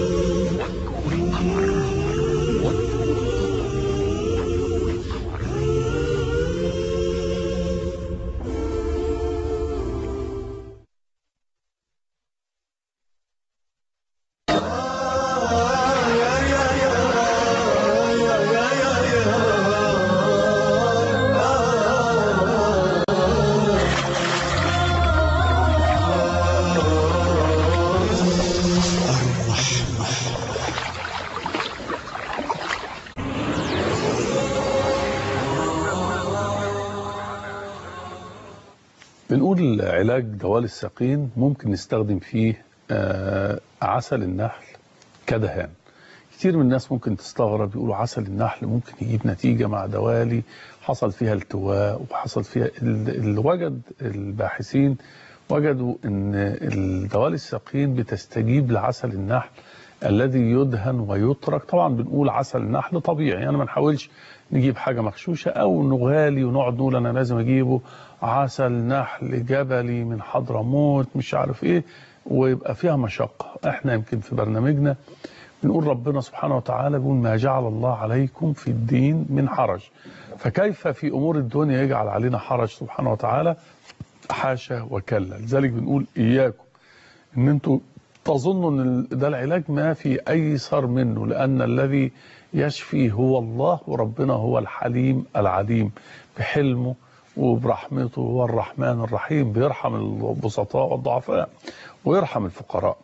بنقول علاج دوال الساقين ممكن نستخدم فيه آه، عسل النحل كدهان كتير من الناس ممكن تستغرب يقولوا عسل النحل ممكن يجيب نتيجة مع دوالي حصل فيها التواء وحصل فيها ال- اللي وجد الباحثين وجدوا ان الدوال الساقين بتستجيب لعسل النحل الذي يدهن ويترك طبعا بنقول عسل النحل طبيعي يعني ما نحاولش نجيب حاجة مغشوشة او نغالي ونقعد نقول انا لازم اجيبه عسل نحل جبلي من حضرموت مش عارف ايه ويبقى فيها مشقة احنا يمكن في برنامجنا بنقول ربنا سبحانه وتعالى بيقول ما جعل الله عليكم في الدين من حرج فكيف في امور الدنيا يجعل علينا حرج سبحانه وتعالى حاشا وكلا لذلك بنقول اياكم ان انتوا تظنوا ان ده العلاج ما في ايسر منه لان الذي يشفي هو الله وربنا هو الحليم العليم بحلمه وبرحمته هو الرحمن الرحيم بيرحم البسطاء والضعفاء ويرحم الفقراء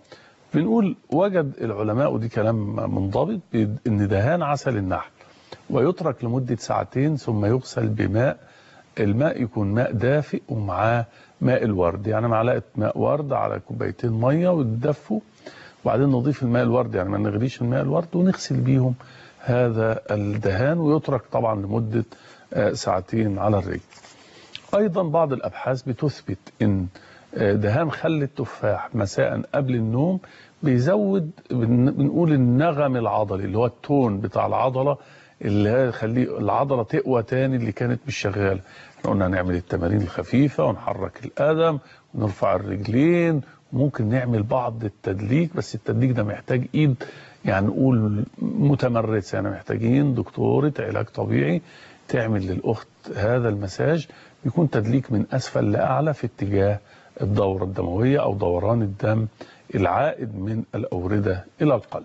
بنقول وجد العلماء ودي كلام منضبط ان دهان عسل النحل ويترك لمدة ساعتين ثم يغسل بماء الماء يكون ماء دافئ ومعاه ماء الورد يعني معلقة ماء ورد على كوبايتين مية وتدفوا وبعدين نضيف الماء الورد يعني ما نغليش الماء الورد ونغسل بيهم هذا الدهان ويترك طبعا لمدة آه، ساعتين على الرجل ايضا بعض الابحاث بتثبت ان آه، دهان خل التفاح مساء قبل النوم بيزود بن- بنقول النغم العضلي اللي هو التون بتاع العضله اللي هي يخليه العضله تقوى تاني اللي كانت مش شغاله احنا قلنا نعمل التمارين الخفيفه ونحرك القدم ونرفع الرجلين ممكن نعمل بعض التدليك بس التدليك ده محتاج ايد يعني نقول متمرسه يعني محتاجين دكتوره علاج طبيعي تعمل للاخت هذا المساج يكون تدليك من اسفل لاعلى في اتجاه الدوره الدمويه او دوران الدم العائد من الاورده الى القلب.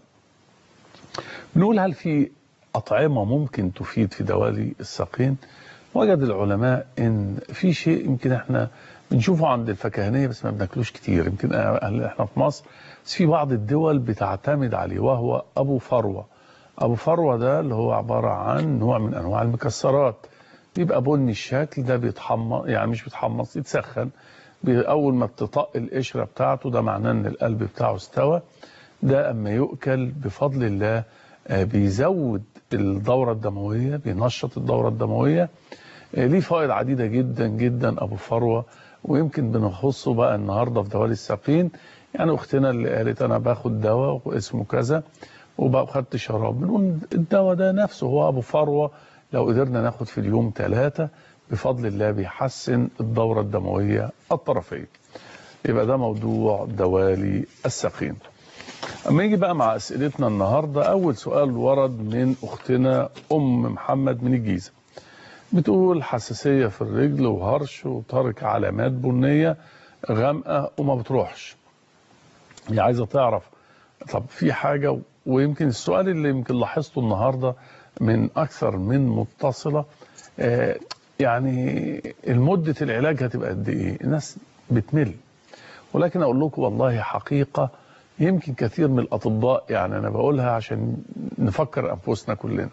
بنقول هل في اطعمه ممكن تفيد في دوالي الساقين؟ وجد العلماء ان في شيء يمكن احنا بنشوفه عند الفكهانيه بس ما بناكلوش كتير يمكن أهل- احنا في مصر بس في بعض الدول بتعتمد عليه وهو ابو فروه. ابو فروه ده اللي هو عباره عن نوع من انواع المكسرات بيبقى بني الشكل ده بيتحمص يعني مش بيتحمص يتسخن بي- اول ما بتطق القشره بتاعته ده معناه ان القلب بتاعه استوى ده اما يؤكل بفضل الله آه، بيزود الدوره الدمويه بينشط الدوره الدمويه آه، ليه فوائد عديده جدا جدا ابو فروه ويمكن بنخصه بقى النهارده في دوالي الساقين يعني اختنا اللي قالت انا باخد دواء واسمه كذا وبقى خدت شراب بنقول الدواء ده نفسه هو ابو فروه لو قدرنا ناخد في اليوم ثلاثة بفضل الله بيحسن الدورة الدموية الطرفية يبقى ده موضوع دوالي الساقين اما يجي بقى مع اسئلتنا النهارده اول سؤال ورد من اختنا ام محمد من الجيزه بتقول حساسيه في الرجل وهرش وترك علامات بنيه غامقه وما بتروحش هي عايزه تعرف طب في حاجه ويمكن السؤال اللي يمكن لاحظته النهارده من اكثر من متصله آه، يعني المده العلاج هتبقى قد ايه؟ الناس بتمل ولكن اقول لكم والله حقيقه يمكن كثير من الاطباء يعني انا بقولها عشان نفكر انفسنا كلنا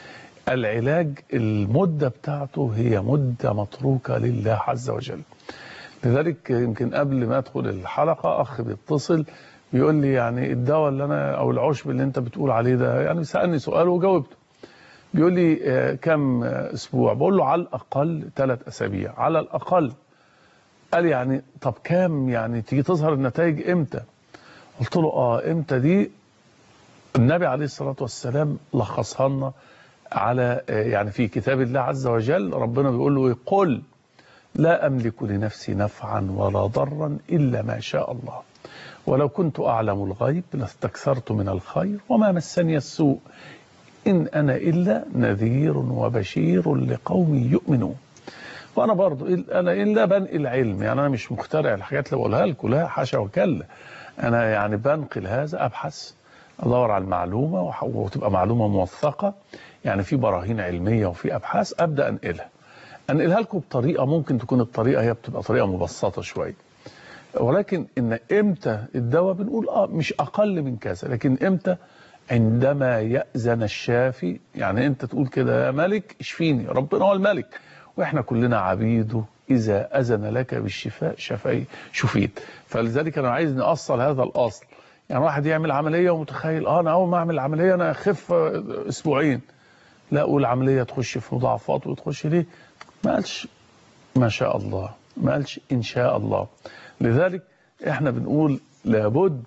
العلاج المده بتاعته هي مده متروكه لله عز وجل لذلك يمكن قبل ما ادخل الحلقه اخ بيتصل بيقول لي يعني الدواء اللي انا او العشب اللي انت بتقول عليه ده يعني سالني سؤال وجاوبته بيقول لي آه، كم آه، اسبوع بقول له على الاقل ثلاث اسابيع على الاقل قال يعني طب كام يعني تيجي تظهر النتائج امتى قلت له اه امتى دي النبي عليه الصلاه والسلام لخصها لنا على آه، يعني في كتاب الله عز وجل ربنا بيقول له قل لا املك لنفسي نفعا ولا ضرا الا ما شاء الله ولو كنت اعلم الغيب لاستكثرت من الخير وما مسني السوء إن أنا إلا نذير وبشير لقوم يؤمنون وأنا برضو إل- أنا إلا بنقل علم يعني أنا مش مخترع الحاجات اللي بقولها لكم لا حاشا وكلا أنا يعني بنقل هذا أبحث أدور على المعلومة وح- وتبقى معلومة موثقة يعني في براهين علمية وفي أبحاث أبدأ أنقلها أنقلها لكم بطريقة ممكن تكون الطريقة هي بتبقى طريقة مبسطة شوية ولكن ان امتى الدواء بنقول اه مش اقل من كذا لكن امتى عندما يأذن الشافي يعني انت تقول كده يا ملك اشفيني ربنا هو الملك واحنا كلنا عبيده اذا اذن لك بالشفاء شفي شفيت فلذلك انا عايز نأصل هذا الاصل يعني واحد يعمل عمليه ومتخيل اه انا اول ما اعمل عمليه انا اخف اسبوعين لا والعمليه تخش في مضاعفات وتخش ليه ما قالش ما شاء الله ما قالش إن شاء الله لذلك احنا بنقول لابد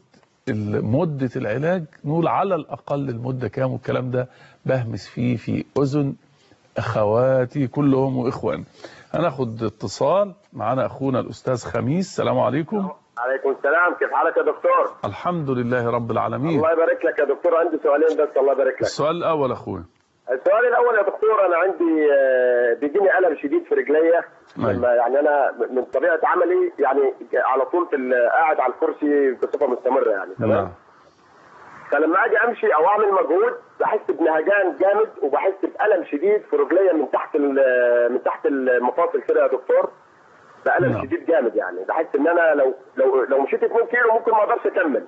مدة العلاج نقول على الأقل المدة كام والكلام ده بهمس فيه في أذن أخواتي كلهم وإخوان هناخد اتصال معنا أخونا الأستاذ خميس السلام عليكم عليكم السلام كيف حالك يا دكتور الحمد لله رب العالمين الله يبارك لك يا دكتور عندي سؤالين بس الله يبارك لك السؤال الأول أخويا السؤال الاول يا دكتور انا عندي آه، بيجيني الم شديد في رجليا أيوة. لما يعني انا من طبيعه عملي يعني على طول في ال- قاعد على الكرسي بصفه مستمره يعني تمام نعم فلما اجي امشي او اعمل مجهود بحس بنهجان جامد وبحس بالم شديد في رجليا من تحت ال- من تحت المفاصل كده يا دكتور بألم نعم. شديد جامد يعني بحس ان انا لو لو لو مشيت 2 كيلو ممكن ما اقدرش اكمل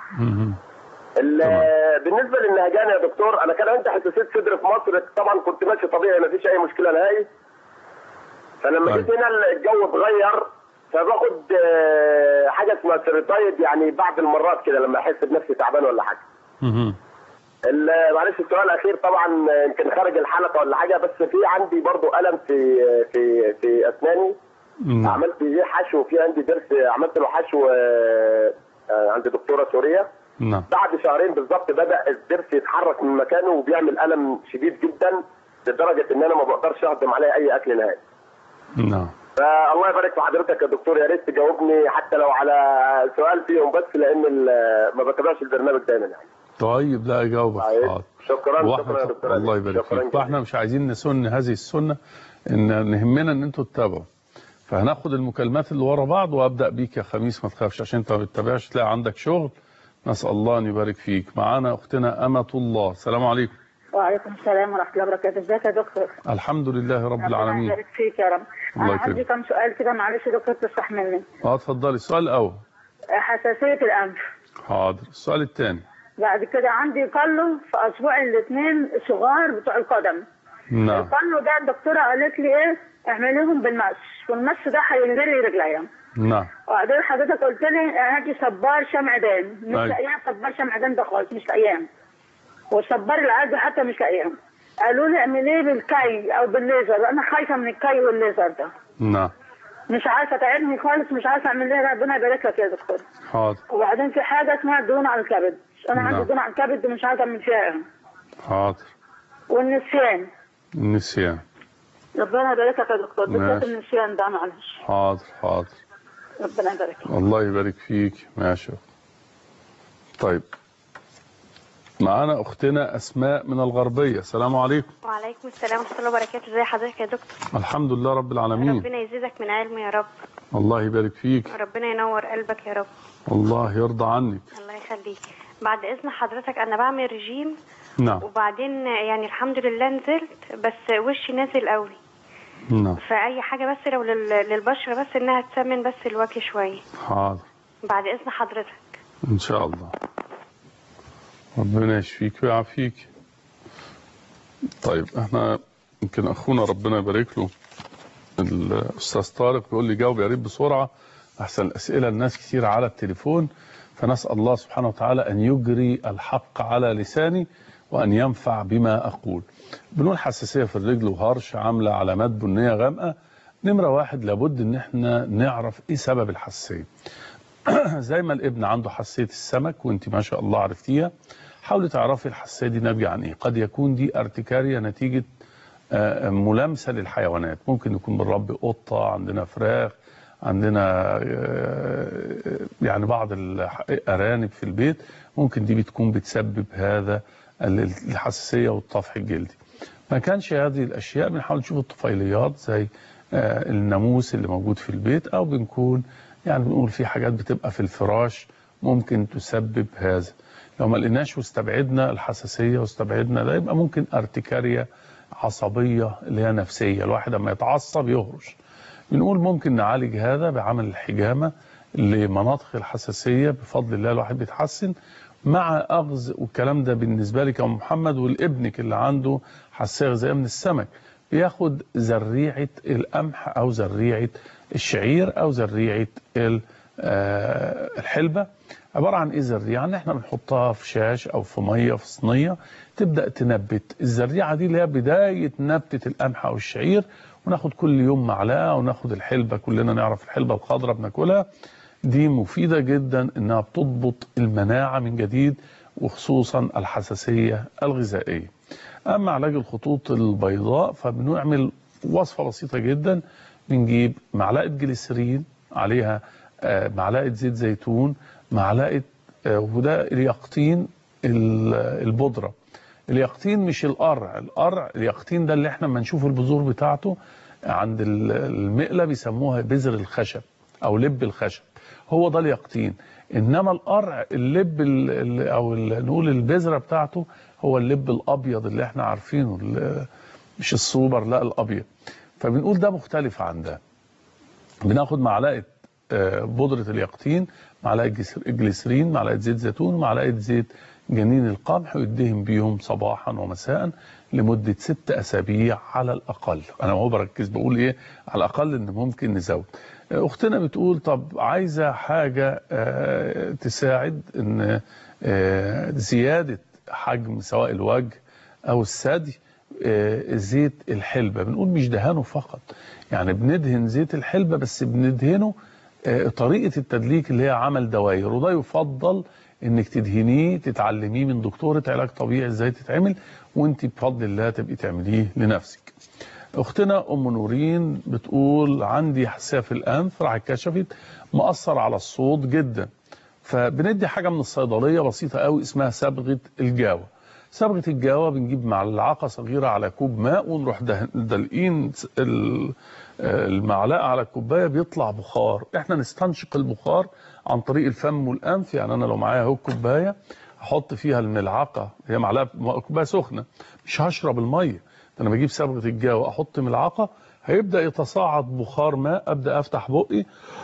مهم. ال- بالنسبه للنهجان يا دكتور انا كان عندي حساسيه صدر في مصر طبعا كنت ماشي طبيعي ما فيش اي مشكله نهائي فلما طيب. جيت هنا الجو اتغير فباخد آه، حاجه اسمها سيريتايد يعني بعض المرات كده لما احس بنفسي تعبان ولا حاجه مهم. ال- معلش السؤال الاخير طبعا آه، يمكن خارج الحلقه ولا حاجه بس في عندي برضو الم في في في اسناني نعم. عملت فيه حشو في عندي ضرس عملت له حشو آه، آه، عند دكتوره سوريه نعم بعد شهرين بالظبط بدا الضرس يتحرك من مكانه وبيعمل الم شديد جدا لدرجه ان انا ما بقدرش اهضم عليه اي اكل نهائي نعم فالله يبارك في حضرتك يا دكتور يا ريت تجاوبني حتى لو على سؤال فيهم بس لان ال- ما بتابعش البرنامج دايما يعني طيب لا اجاوبك حاضر شكرا واحنا شكرا يا دكتور الله عزيز. يبارك شكرا فيك واحنا مش عايزين نسن هذه السنه ان نهمنا ان انتوا تتابعوا فهناخد المكالمات اللي ورا بعض وابدا بيك يا خميس ما تخافش عشان انت ما بتتابعش تلاقي عندك شغل نسال الله ان يبارك فيك معانا اختنا امه الله السلام عليكم وعليكم السلام ورحمة الله وبركاته ازيك يا دكتور الحمد لله رب ربنا العالمين يبارك فيك يا رب الله أنا يكرمك. عندي كم سؤال كده معلش يا دكتور تستحملني اه اتفضلي السؤال الاول حساسية الأنف حاضر السؤال الثاني بعد كده عندي قلو في أصبع الاثنين الصغار بتوع القدم نعم القلو ده الدكتورة قالت لي إيه اعمليهم بالمش والمش ده هينزل لي رجليا نعم وبعدين حضرتك قلت لي هاتي صبار شمعدان مش أيوة. لاقياه صبار شمعدان ده خالص مش لاقياه والصبار العادي حتى مش لاقياه قالوا لي اعمليه بالكي او بالليزر انا خايفه من الكي والليزر ده نعم مش عارفه تعبني خالص مش عارفه اعمل ايه ربنا يبارك لك يا دكتور حاضر وبعدين في حاجه اسمها دهون على الكبد انا نعم. عندي دهون على الكبد مش عارفه اعمل فيها ايه حاضر والنسيان النسيان ربنا يبارك لك يا دكتور بالذات ماشي. النسيان ده معلش حاضر حاضر ربنا يبارك لك الله يبارك فيك ماشي طيب معانا اختنا اسماء من الغربيه السلام عليكم وعليكم السلام ورحمة الله وبركاته ازي حضرتك يا دكتور الحمد لله رب العالمين ربنا يزيدك من علم يا رب الله يبارك فيك ربنا ينور قلبك يا رب الله يرضى عنك الله يخليك بعد اذن حضرتك انا بعمل رجيم نعم وبعدين يعني الحمد لله نزلت بس وشي نازل قوي نعم فاي حاجه بس لو لل- للبشره بس انها تسمن بس الوجه شويه حاضر بعد اذن حضرتك ان شاء الله ربنا يشفيك ويعافيك طيب احنا يمكن اخونا ربنا يبارك له الاستاذ طارق بيقول لي جاوب يا ريت بسرعه احسن الاسئله الناس كتير على التليفون فنسال الله سبحانه وتعالى ان يجري الحق على لساني وان ينفع بما اقول بنقول حساسيه في الرجل وهرش عامله علامات بنيه غامقه نمره واحد لابد ان احنا نعرف ايه سبب الحساسيه زي ما الابن عنده حساسيه السمك وانت ما شاء الله عرفتيها حاولي تعرفي الحساسيه دي ناتجه عن ايه قد يكون دي ارتكاريه نتيجه آه، ملامسه للحيوانات ممكن يكون بنربي قطه عندنا فراخ عندنا آه، يعني بعض الارانب في البيت ممكن دي بتكون بتسبب هذا الحساسيه والطفح الجلدي ما كانش هذه الاشياء بنحاول نشوف الطفيليات زي آه، الناموس اللي موجود في البيت او بنكون يعني بنقول في حاجات بتبقى في الفراش ممكن تسبب هذا لو ما لقيناش واستبعدنا الحساسيه واستبعدنا ده يبقى ممكن ارتكاريه عصبيه اللي هي نفسيه الواحد لما يتعصب يهرش بنقول ممكن نعالج هذا بعمل الحجامه لمناطق الحساسيه بفضل الله الواحد بيتحسن مع اخذ والكلام ده بالنسبه لك يا أم محمد والابنك اللي عنده حساسيه غذائيه من السمك بياخد زريعه القمح او زريعه الشعير او زريعه ال- آه، الحلبه عباره عن ايه زريعه؟ ان احنا بنحطها في شاش او في ميه في صينيه تبدا تنبت الزريعه دي اللي هي بدايه نبته القمح او الشعير وناخد كل يوم معلقه وناخد الحلبه كلنا نعرف الحلبه الخضراء بناكلها دي مفيده جدا انها بتضبط المناعه من جديد وخصوصا الحساسيه الغذائيه. اما علاج الخطوط البيضاء فبنعمل وصفه بسيطه جدا بنجيب معلقه جليسرين عليها آه، معلقه زيت زيتون معلقه آه، وده اليقطين ال- البودره اليقطين مش القرع القرع اليقطين ده اللي احنا لما نشوف البذور بتاعته عند ال- المقله بيسموها بذر الخشب او لب الخشب هو ده اليقطين انما القرع اللب ال- ال- او ال- نقول البذره بتاعته هو اللب الابيض اللي احنا عارفينه ال- مش السوبر لا الابيض فبنقول ده مختلف عن ده بناخد معلقه آه، بودره اليقطين معلقه جس- جليسرين معلقه زيت زيتون معلقه زيت جنين القمح ويدهن بيهم صباحا ومساء لمده ست اسابيع على الاقل انا هو بركز بقول ايه على الاقل ان ممكن نزود اختنا بتقول طب عايزه حاجه آه، تساعد ان آه، زياده حجم سواء الوجه او الثدي آه، زيت الحلبة بنقول مش دهانه فقط يعني بندهن زيت الحلبة بس بندهنه آه، طريقة التدليك اللي هي عمل دواير وده يفضل انك تدهنيه تتعلميه من دكتورة علاج طبيعي ازاي تتعمل وانت بفضل الله تبقي تعمليه لنفسك اختنا ام نورين بتقول عندي حساسيه في الانف راح اتكشفت مأثر على الصوت جدا فبندي حاجه من الصيدليه بسيطه قوي اسمها صبغه الجاوه صبغه الجاوه بنجيب معلقه صغيره على كوب ماء ونروح ده- دلقين ال- المعلقه على الكوبايه بيطلع بخار احنا نستنشق البخار عن طريق الفم والانف يعني انا لو معايا اهو كوبايه احط فيها الملعقه هي معلقه كوبايه سخنه مش هشرب الميه ده انا بجيب صبغه الجاوه احط ملعقه هيبدا يتصاعد بخار ماء ابدا افتح بقي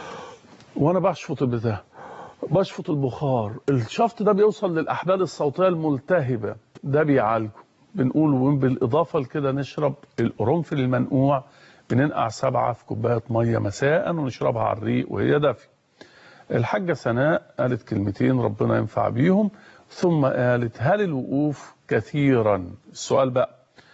وانا بشفط البتاع بشفط البخار الشفط ده بيوصل للاحبال الصوتيه الملتهبه ده بيعالجه بنقول وبالاضافه لكده نشرب القرنفل المنقوع بننقع سبعه في كوبايه ميه مساء ونشربها على الريق وهي دافيه الحاجة سناء قالت كلمتين ربنا ينفع بيهم ثم قالت هل الوقوف كثيرا السؤال بقى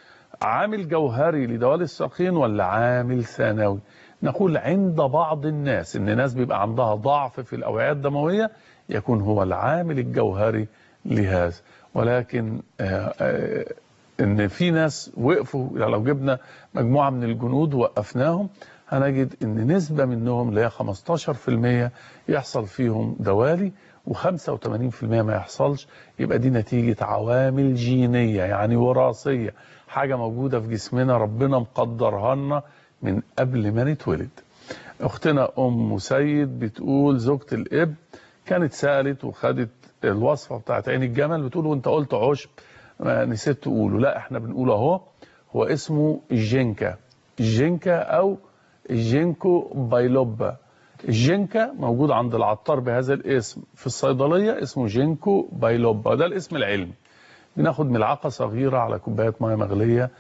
عامل جوهري لدوال الساقين ولا عامل ثانوي نقول عند بعض الناس ان ناس بيبقى عندها ضعف في الاوعيه الدمويه يكون هو العامل الجوهري لهذا ولكن آه، آه، ان في ناس وقفوا يعني لو جبنا مجموعه من الجنود ووقفناهم هنجد ان نسبه منهم اللي هي 15% يحصل فيهم دوالي و85% ما يحصلش يبقى دي نتيجه عوامل جينيه يعني وراثيه حاجه موجوده في جسمنا ربنا مقدرها لنا من قبل ما نتولد اختنا ام سيد بتقول زوجة الاب كانت سالت وخدت الوصفه بتاعت عين الجمل بتقول وانت قلت عشب ما نسيت تقوله لا احنا بنقول اهو هو اسمه الجينكا الجينكا او الجينكو بايلوبا الجينكا موجود عند العطار بهذا الاسم في الصيدليه اسمه جينكو بايلوبا ده الاسم العلمي بناخد ملعقه صغيره على كوبايه ميه مغليه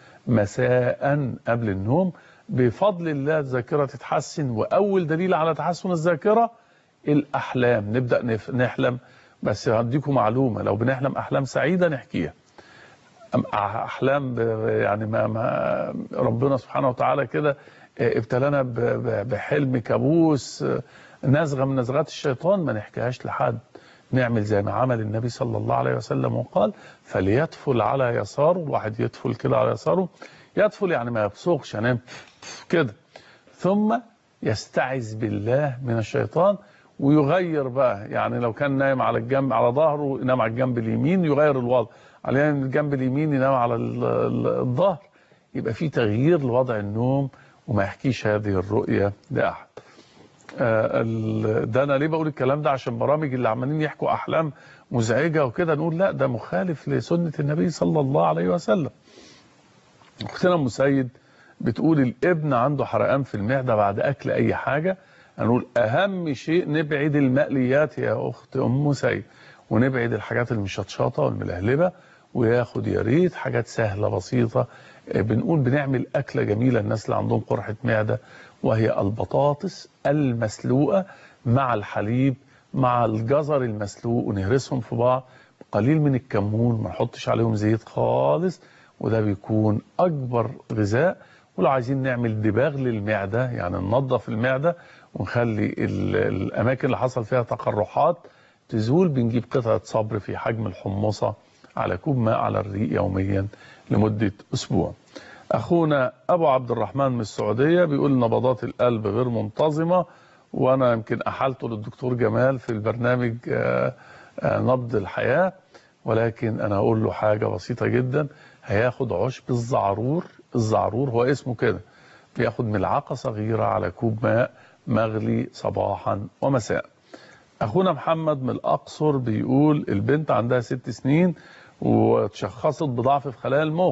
مساء قبل النوم بفضل الله الذاكره تتحسن واول دليل على تحسن الذاكره الاحلام نبدا نف- نحلم بس هديكم معلومه لو بنحلم احلام سعيده نحكيها أم- احلام ب- يعني ما, ما ربنا سبحانه وتعالى كده ابتلانا ب- ب- بحلم كابوس نزغه من نزغات الشيطان ما نحكيهاش لحد نعمل زي ما عمل النبي صلى الله عليه وسلم وقال فليدفل على يساره الواحد يدفل كده على يساره يدفل يعني ما يبصقش يعني كده ثم يستعذ بالله من الشيطان ويغير بقى يعني لو كان نايم على الجنب على ظهره ينام على الجنب اليمين يغير الوضع على الجنب اليمين ينام على ال- ال- الظهر يبقى في تغيير لوضع النوم وما يحكيش هذه الرؤية لأحد آه، ال- ده انا ليه بقول الكلام ده عشان برامج اللي عمالين يحكوا احلام مزعجه وكده نقول لا ده مخالف لسنه النبي صلى الله عليه وسلم. اختنا ام سيد بتقول الابن عنده حرقان في المعده بعد اكل اي حاجه هنقول اهم شيء نبعد المقليات يا اخت ام سيد ونبعد الحاجات المشطشطه والملهلبه وياخد يا ريت حاجات سهله بسيطه آه، بنقول بنعمل اكله جميله الناس اللي عندهم قرحه معده وهي البطاطس المسلوقه مع الحليب مع الجزر المسلوق ونهرسهم في بعض قليل من الكمون ما نحطش عليهم زيت خالص وده بيكون اكبر غذاء ولو عايزين نعمل دباغ للمعده يعني ننظف المعده ونخلي ال- الاماكن اللي حصل فيها تقرحات تزول بنجيب قطعه صبر في حجم الحمصه على كوب ماء على الريق يوميا لمده اسبوع. اخونا ابو عبد الرحمن من السعوديه بيقول نبضات القلب غير منتظمه وانا يمكن احالته للدكتور جمال في البرنامج آه، آه، نبض الحياه ولكن انا هقول له حاجه بسيطه جدا هياخد عشب الزعرور الزعرور هو اسمه كده بياخد ملعقه صغيره على كوب ماء مغلي صباحا ومساء اخونا محمد من الاقصر بيقول البنت عندها ست سنين وتشخصت بضعف في خلايا المخ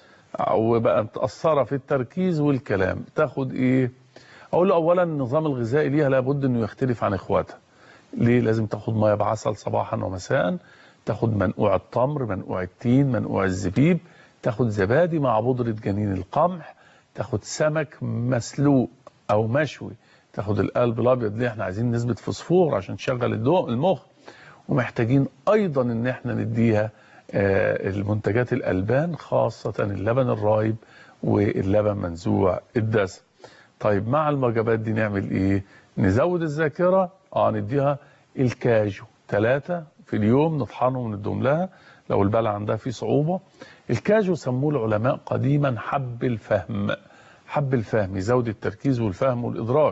وبقى متاثره في التركيز والكلام تاخد ايه اقول له اولا النظام الغذائي ليها لابد انه يختلف عن اخواتها ليه لازم تاخد ميه بعسل صباحا ومساء تاخد منقوع التمر منقوع التين منقوع الزبيب تاخد زبادي مع بودرة جنين القمح تاخد سمك مسلوق او مشوي تاخد القلب الابيض ليه احنا عايزين نسبة فوسفور عشان تشغل الدو- المخ ومحتاجين ايضا ان احنا نديها آه، المنتجات الالبان خاصة اللبن الرايب واللبن منزوع الدسم طيب مع الوجبات دي نعمل ايه نزود الذاكرة اه نديها الكاجو ثلاثة في اليوم نطحنهم وندهم لها لو البلع عندها فيه صعوبة الكاجو سموه العلماء قديما حب الفهم حب الفهم يزود التركيز والفهم والإدراك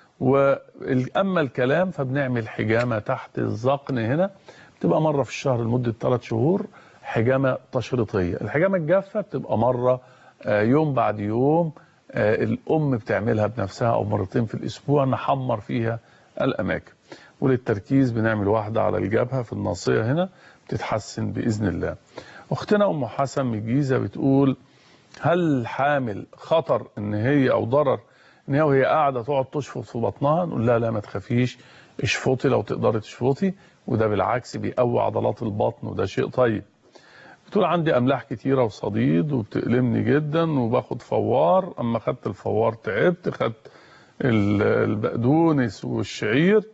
وأما الكلام فبنعمل حجامة تحت الذقن هنا بتبقى مرة في الشهر لمدة ثلاث شهور حجامة تشريطية الحجامة الجافة بتبقى مرة آه، يوم بعد يوم آه، الأم بتعملها بنفسها أو مرتين في الأسبوع نحمر فيها الأماكن وللتركيز بنعمل واحدة على الجبهة في الناصية هنا بتتحسن بإذن الله أختنا أم حسن من الجيزة بتقول هل حامل خطر ان هي او ضرر ان هي وهي قاعده تقعد تشفط في بطنها نقول لها لا ما تخافيش اشفطي لو تقدري تشفطي وده بالعكس بيقوي عضلات البطن وده شيء طيب بتقول عندي املاح كتيره وصديد وبتألمني جدا وباخد فوار اما خدت الفوار تعبت خدت ال- البقدونس والشعير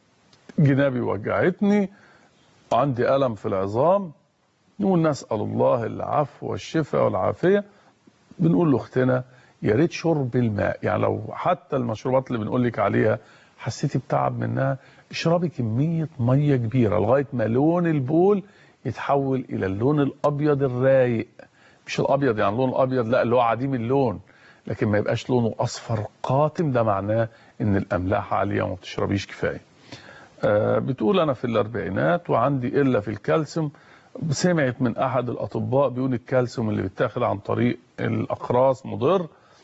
جنابي وجعتني وعندي الم في العظام نقول نسأل الله العفو والشفاء والعافية بنقول لاختنا يا ريت شرب الماء يعني لو حتى المشروبات اللي بنقول لك عليها حسيتي بتعب منها اشربي كمية مية كبيرة لغاية ما لون البول يتحول إلى اللون الأبيض الرايق مش الأبيض يعني اللون الأبيض لا اللي هو عديم اللون لكن ما يبقاش لونه أصفر قاتم ده معناه إن الأملاح عالية وما بتشربيش كفاية آه، بتقول أنا في الأربعينات وعندي إلا في الكالسيوم سمعت من أحد الأطباء بيقول الكالسيوم اللي بيتاخد عن طريق الأقراص مضر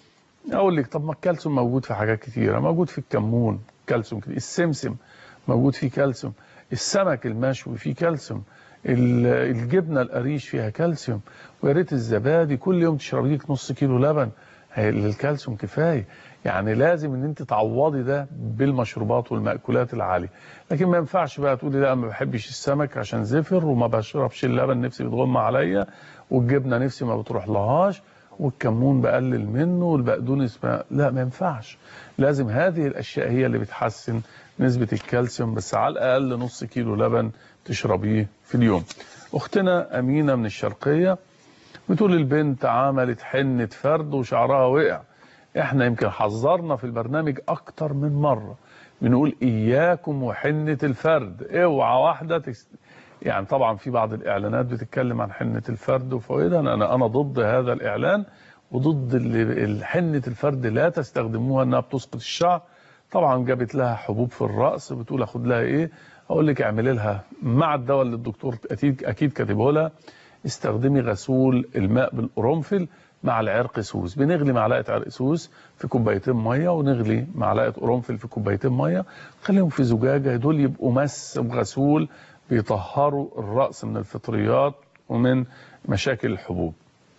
أقول لك طب ما الكالسيوم موجود في حاجات كتيرة موجود في الكمون كالسيوم كتير السمسم موجود فيه كالسيوم السمك المشوي فيه كالسيوم ال- الجبنة القريش فيها كالسيوم ويا ريت الزبادي كل يوم تشربي لك نص كيلو لبن هي- الكالسيوم كفايه يعني لازم ان انت تعوضي ده بالمشروبات والمأكولات العاليه لكن ما ينفعش بقى تقولي لا ما بحبش السمك عشان زفر وما بشربش اللبن نفسي بتغم عليا والجبنه نفسي ما بتروح لهاش والكمون بقلل منه والبقدونس ما لا ما ينفعش لازم هذه الاشياء هي اللي بتحسن نسبه الكالسيوم بس على الاقل نص كيلو لبن تشربيه في اليوم اختنا امينه من الشرقيه بتقول البنت عملت حنة فرد وشعرها وقع احنا يمكن حذرنا في البرنامج اكتر من مرة بنقول اياكم وحنة الفرد اوعى واحدة تس... يعني طبعا في بعض الاعلانات بتتكلم عن حنة الفرد وفوائدها انا انا أنا ضد هذا الاعلان وضد اللي حنة الفرد لا تستخدموها انها بتسقط الشعر طبعا جابت لها حبوب في الراس بتقول اخد لها ايه اقول لك اعملي لها مع الدواء اللي الدكتور اكيد اكيد كاتبه لها استخدمي غسول الماء بالقرنفل مع العرق سوس بنغلي معلقه عرق سوس في كوبايتين ميه ونغلي معلقه قرنفل في كوبايتين ميه خليهم في زجاجه دول يبقوا مس بغسول بيطهروا الراس من الفطريات ومن مشاكل الحبوب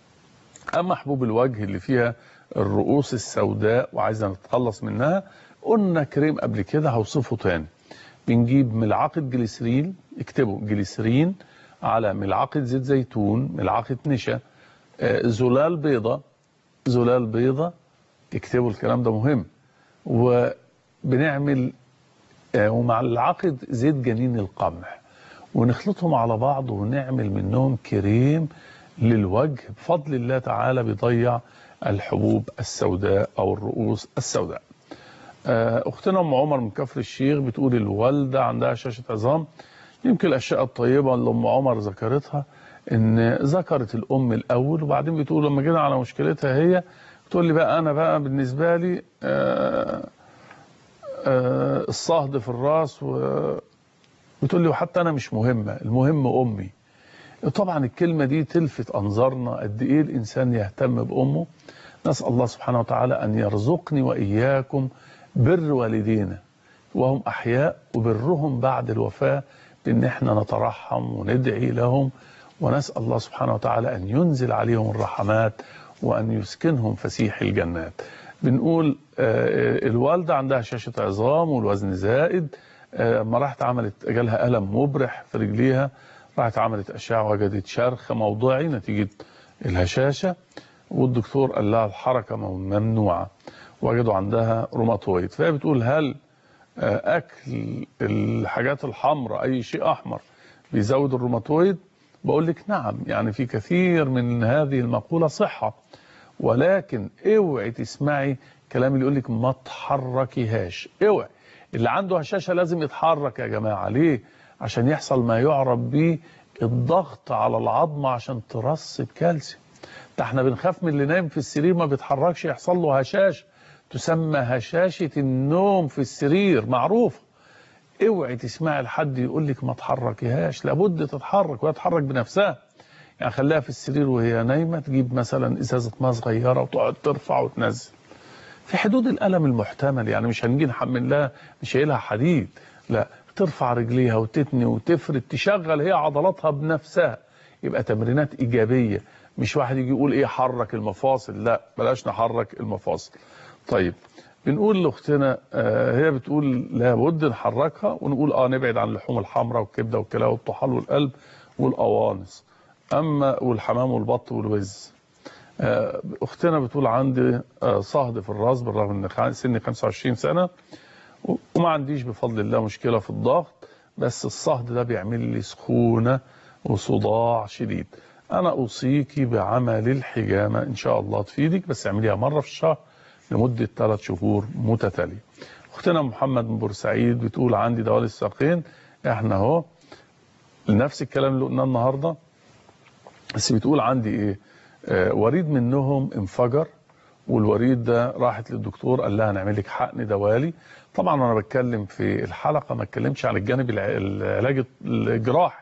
اما حبوب الوجه اللي فيها الرؤوس السوداء وعايزه نتخلص منها قلنا كريم قبل كده هوصفه تاني بنجيب ملعقه جليسرين اكتبوا جليسرين على ملعقه زيت زيتون ملعقه نشا آه، زلال بيضه زلال بيضه اكتبوا الكلام ده مهم وبنعمل آه، وملعقه زيت جنين القمح ونخلطهم على بعض ونعمل منهم كريم للوجه بفضل الله تعالى بيضيع الحبوب السوداء او الرؤوس السوداء آه، اختنا ام عمر من كفر الشيخ بتقول الوالده عندها شاشه عظام يمكن الاشياء الطيبه اللي ام عمر ذكرتها ان ذكرت الام الاول وبعدين بتقول لما جينا على مشكلتها هي بتقول لي بقى انا بقى بالنسبه لي آه، آه، الصهد في الراس و- بتقول لي وحتى انا مش مهمه المهم امي طبعا الكلمه دي تلفت انظارنا قد ايه الانسان يهتم بامه نسال الله سبحانه وتعالى ان يرزقني واياكم بر والدينا وهم احياء وبرهم بعد الوفاه بان احنا نترحم وندعي لهم ونسال الله سبحانه وتعالى ان ينزل عليهم الرحمات وان يسكنهم فسيح الجنات بنقول آه، الوالده عندها شاشه عظام والوزن زائد آه، اما راحت عملت جالها الم مبرح في رجليها راحت عملت اشعه وجدت شرخ موضعي نتيجه الهشاشه والدكتور قال لها الحركه ممنوعه وجدوا عندها روماتويد فهي بتقول هل آه، اكل الحاجات الحمراء اي شيء احمر بيزود الروماتويد بقول لك نعم يعني في كثير من هذه المقوله صحه ولكن اوعي تسمعي كلام اللي يقول لك ما تحركيهاش اوعي اللي عنده هشاشه لازم يتحرك يا جماعه ليه عشان يحصل ما يعرف به الضغط على العظمه عشان ترسب كالسيوم ده احنا بنخاف من اللي نايم في السرير ما بيتحركش يحصل له هشاشه تسمى هشاشه النوم في السرير معروفه اوعي تسمعي لحد يقول لك ما تحركيهاش لابد تتحرك وهي تتحرك بنفسها يعني خليها في السرير وهي نايمه تجيب مثلا ازازه ماء صغيره وتقعد ترفع وتنزل في حدود الالم المحتمل يعني مش هنيجي نحمل لها مش شايلها حديد لا ترفع رجليها وتتني وتفرد تشغل هي عضلاتها بنفسها يبقى تمرينات ايجابيه مش واحد يجي يقول ايه حرك المفاصل لا بلاش نحرك المفاصل طيب بنقول لاختنا آه هي بتقول لابد نحركها ونقول اه نبعد عن اللحوم الحمراء والكبده والكلى والطحال والقلب والقوانص اما والحمام والبط والوز آه اختنا بتقول عندي آه صهد في الراس بالرغم ان خ- سني 25 سنه و- وما عنديش بفضل الله مشكله في الضغط بس الصهد ده بيعمل لي سخونه وصداع شديد انا اوصيكي بعمل الحجامه ان شاء الله تفيدك بس اعمليها مره في الشهر لمده ثلاث شهور متتاليه اختنا محمد من بورسعيد بتقول عندي دوال الساقين احنا اهو نفس الكلام اللي قلناه النهارده بس بتقول عندي ايه آه وريد منهم انفجر والوريد ده راحت للدكتور قال لها هنعمل لك حقن دوالي طبعا انا بتكلم في الحلقه ما اتكلمش عن الجانب الع- العلاج الجراحي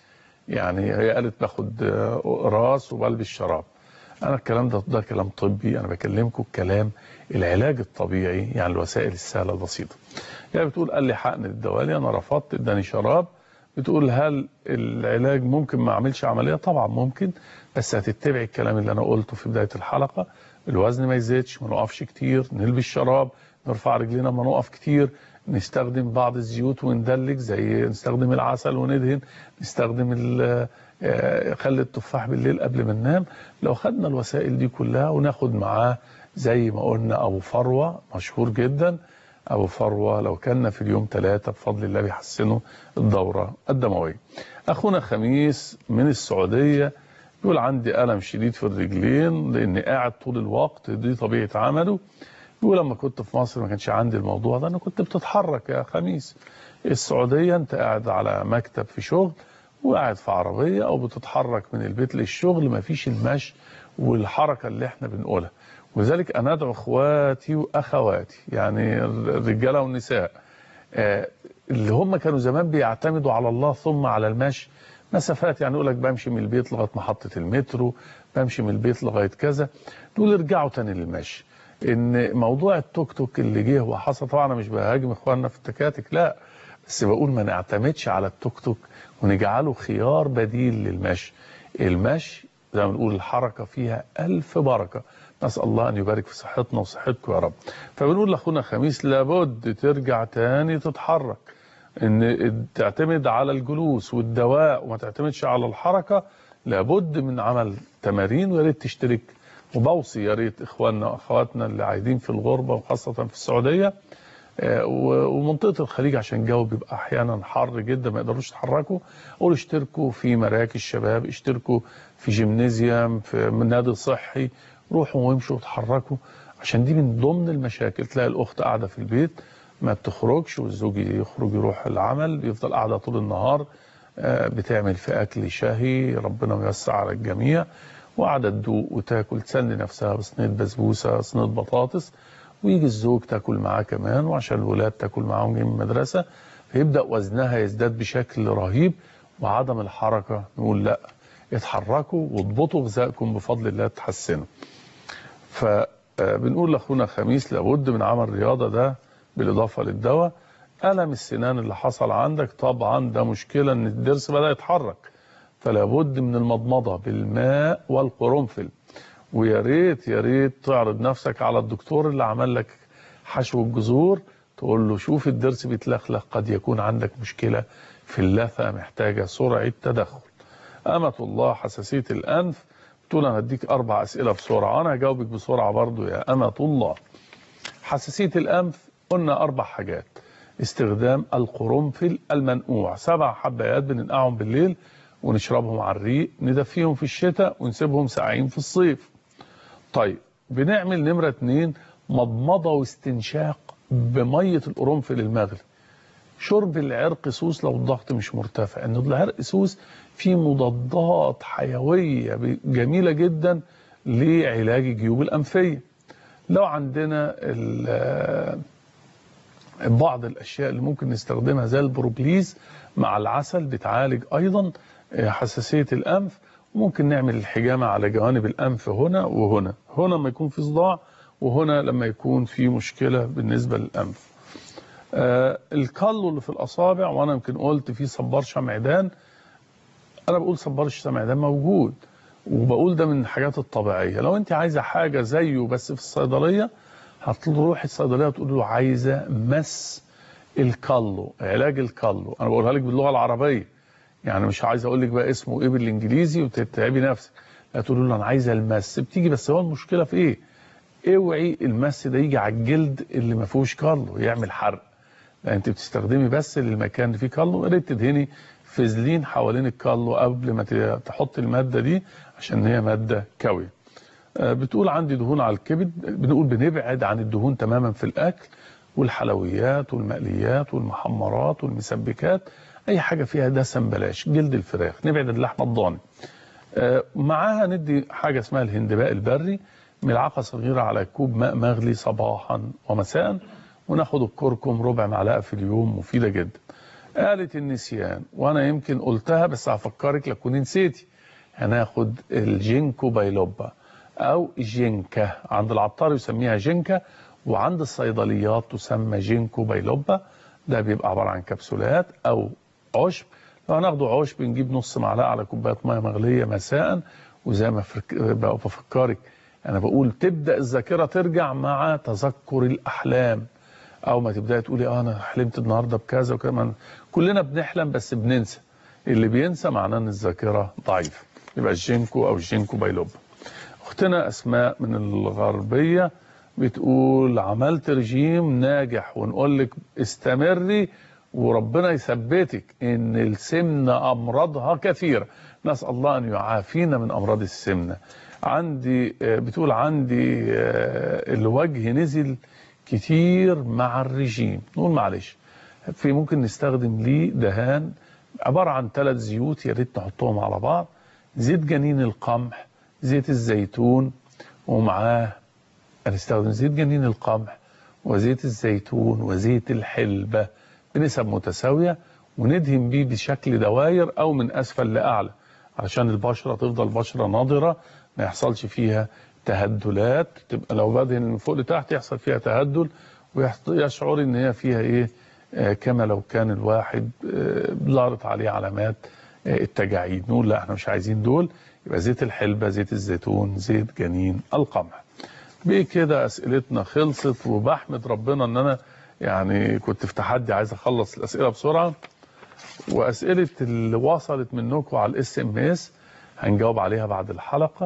يعني هي قالت باخد آه، راس وبلبس شراب انا الكلام ده ده كلام طبي انا بكلمكم الكلام العلاج الطبيعي يعني الوسائل السهله البسيطه هي بتقول قال لي حقن الدوالي انا رفضت اداني شراب بتقول هل العلاج ممكن ما اعملش عمليه طبعا ممكن بس هتتبعي الكلام اللي انا قلته في بدايه الحلقه الوزن ما يزيدش ما نقفش كتير نلبس شراب نرفع رجلينا ما نقف كتير نستخدم بعض الزيوت وندلك زي نستخدم العسل وندهن نستخدم ال- آه، خل التفاح بالليل قبل ما ننام لو خدنا الوسائل دي كلها وناخد معاه زي ما قلنا ابو فروه مشهور جدا ابو فروه لو كنا في اليوم ثلاثه بفضل الله بيحسنوا الدوره الدمويه. اخونا خميس من السعوديه يقول عندي الم شديد في الرجلين لاني قاعد طول الوقت دي طبيعه عمله يقول لما كنت في مصر ما كانش عندي الموضوع ده انا كنت بتتحرك يا خميس السعوديه انت قاعد على مكتب في شغل وقاعد في عربيه او بتتحرك من البيت للشغل ما فيش المشي والحركه اللي احنا بنقولها ولذلك انا ادعو اخواتي واخواتي يعني الرجاله والنساء آه، اللي هم كانوا زمان بيعتمدوا على الله ثم على المشي مسافات يعني يقول لك بمشي من البيت لغايه محطه المترو بمشي من البيت لغايه كذا دول ارجعوا تاني للمشي ان موضوع التوك توك اللي جه وحصل طبعا انا مش بهاجم اخواننا في التكاتك لا بس بقول ما نعتمدش على التوك توك ونجعله خيار بديل للمشي المشي زي ما بنقول الحركه فيها الف بركه نسال الله ان يبارك في صحتنا وصحتكم يا رب فبنقول لاخونا خميس لابد ترجع تاني تتحرك ان تعتمد على الجلوس والدواء وما تعتمدش على الحركه لابد من عمل تمارين ويا ريت تشترك وبوصي يا ريت اخواننا واخواتنا اللي عايدين في الغربه وخاصه في السعوديه آه، و- ومنطقه الخليج عشان الجو بيبقى احيانا حر جدا ما يقدروش يتحركوا قولوا اشتركوا في مراكز شباب اشتركوا في جيمنازيوم في نادي صحي روحوا وامشوا وتحركوا عشان دي من ضمن المشاكل تلاقي الاخت قاعده في البيت ما بتخرجش والزوج يخرج يروح العمل يفضل قاعده طول النهار آه، بتعمل في اكل شهي ربنا يوسع على الجميع وقاعده تدوق وتاكل تسلي نفسها بصينيه بسبوسه صينيه بطاطس ويجي الزوج تاكل معاه كمان وعشان الولاد تاكل معاهم جايين من المدرسه فيبدا وزنها يزداد بشكل رهيب وعدم الحركه نقول لا اتحركوا واضبطوا غذائكم بفضل الله تحسنوا. فبنقول لاخونا خميس لابد من عمل رياضه ده بالاضافه للدواء الم السنان اللي حصل عندك طبعا ده مشكله ان الضرس بدا يتحرك فلا بد من المضمضه بالماء والقرنفل ويا ريت يا ريت تعرض نفسك على الدكتور اللي عمل لك حشو الجذور تقول له شوف الضرس بيتلخلخ قد يكون عندك مشكلة في اللثة محتاجة سرعة تدخل أمة الله حساسية الأنف تقول أنا هديك أربع أسئلة بسرعة أنا هجاوبك بسرعة برضو يا أمة الله حساسية الأنف قلنا أربع حاجات استخدام القرنفل المنقوع سبع حبايات بننقعهم بالليل ونشربهم على الريق ندفيهم في الشتاء ونسيبهم ساقعين في الصيف طيب بنعمل نمرة اتنين مضمضة واستنشاق بمية القرنفل المغلي شرب العرق سوس لو الضغط مش مرتفع ان العرق سوس فيه مضادات حيوية جميلة جدا لعلاج الجيوب الأنفية لو عندنا بعض الأشياء اللي ممكن نستخدمها زي البروبليز مع العسل بتعالج أيضا حساسية الأنف ممكن نعمل الحجامة على جوانب الأنف هنا وهنا هنا لما يكون في صداع وهنا لما يكون في مشكلة بالنسبة للأنف آه الكالو اللي في الأصابع وأنا يمكن قلت في صبار شمعدان أنا بقول صبار الشمعدان موجود وبقول ده من الحاجات الطبيعية لو أنت عايزة حاجة زيه بس في الصيدلية هتروحي الصيدلية وتقول له عايزة مس الكالو علاج الكالو أنا بقولها لك باللغة العربية يعني مش عايز اقول لك بقى اسمه ايه بالانجليزي وتتعبي نفسك لا تقول له انا عايزه المس بتيجي بس هو المشكله في ايه اوعي المس ده يجي على الجلد اللي ما فيهوش كارلو يعمل حرق لا انت بتستخدمي بس للمكان اللي فيه كارلو يا ريت تدهني فازلين حوالين الكارلو قبل ما تحط الماده دي عشان هي ماده كاويه بتقول عندي دهون على الكبد بنقول بنبعد عن الدهون تماما في الاكل والحلويات والمقليات والمحمرات والمسبكات اي حاجه فيها دسم بلاش جلد الفراخ نبعد اللحمه الضاني آه معاها ندي حاجه اسمها الهندباء البري ملعقه صغيره على كوب ماء مغلي صباحا ومساء وناخد الكركم ربع معلقه في اليوم مفيده جدا آلة النسيان وانا يمكن قلتها بس هفكرك لكون نسيتي هناخد الجينكو بايلوبا او جينكا عند العطار يسميها جينكا وعند الصيدليات تسمى جينكو بايلوبا ده بيبقى عباره عن كبسولات او عشب لو هناخده عشب نجيب نص معلقه على كوبايه ميه مغليه مساء وزي ما بفكرك انا بقول تبدا الذاكره ترجع مع تذكر الاحلام او ما تبداي تقولي اه انا حلمت النهارده بكذا وكذا كلنا بنحلم بس بننسى اللي بينسى معناه ان الذاكره ضعيفه يبقى الجينكو او الجينكو بايلوبا اختنا اسماء من الغربيه بتقول عملت رجيم ناجح ونقول لك استمري وربنا يثبتك ان السمنة امراضها كثيرة نسأل الله ان يعافينا من امراض السمنة عندي بتقول عندي الوجه نزل كتير مع الرجيم نقول معلش في ممكن نستخدم ليه دهان عبارة عن ثلاث زيوت يا ريت نحطهم على بعض زيت جنين القمح زيت الزيتون ومعاه هنستخدم زيت جنين القمح وزيت الزيتون وزيت الحلبة بنسب متساوية وندهن بيه بشكل دواير او من اسفل لاعلى عشان البشرة تفضل بشرة ناضرة ما يحصلش فيها تهدلات تبقى لو بدهن من فوق لتحت يحصل فيها تهدل ويشعر ان هي فيها ايه آه كما لو كان الواحد آه ظهرت عليه علامات آه التجاعيد نقول لا احنا مش عايزين دول يبقى زيت الحلبة زيت الزيتون زيت جنين القمح بكده اسئلتنا خلصت وبحمد ربنا ان انا يعني كنت في تحدي عايز اخلص الاسئله بسرعه واسئله اللي وصلت منكم على الاس ام اس هنجاوب عليها بعد الحلقه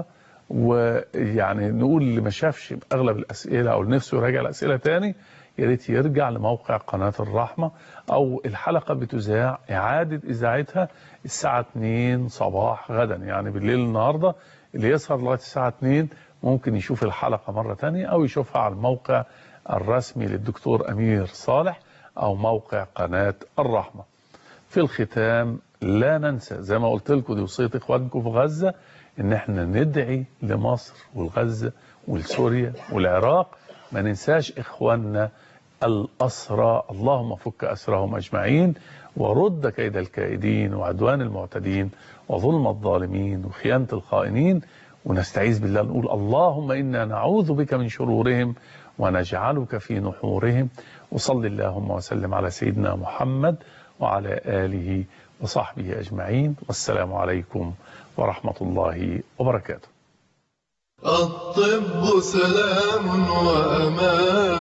ويعني نقول اللي ما شافش اغلب الاسئله او نفسه يراجع الاسئله تاني يا ريت يرجع لموقع قناه الرحمه او الحلقه بتذاع اعاده اذاعتها الساعه 2 صباح غدا يعني بالليل النهارده اللي يسهر لغايه الساعه 2 ممكن يشوف الحلقه مره تانية او يشوفها على الموقع الرسمي للدكتور أمير صالح أو موقع قناة الرحمة في الختام لا ننسى زي ما قلت لكم دي وصية إخوانكم في غزة إن احنا ندعي لمصر والغزة ولسوريا والعراق ما ننساش إخواننا الأسرى اللهم فك أسرهم أجمعين ورد كيد الكائدين وعدوان المعتدين وظلم الظالمين وخيانة الخائنين ونستعيذ بالله نقول اللهم إنا نعوذ بك من شرورهم ونجعلك في نحورهم وصل اللهم وسلم على سيدنا محمد وعلى آله وصحبه أجمعين والسلام عليكم ورحمة الله وبركاته الطب سلام وأمان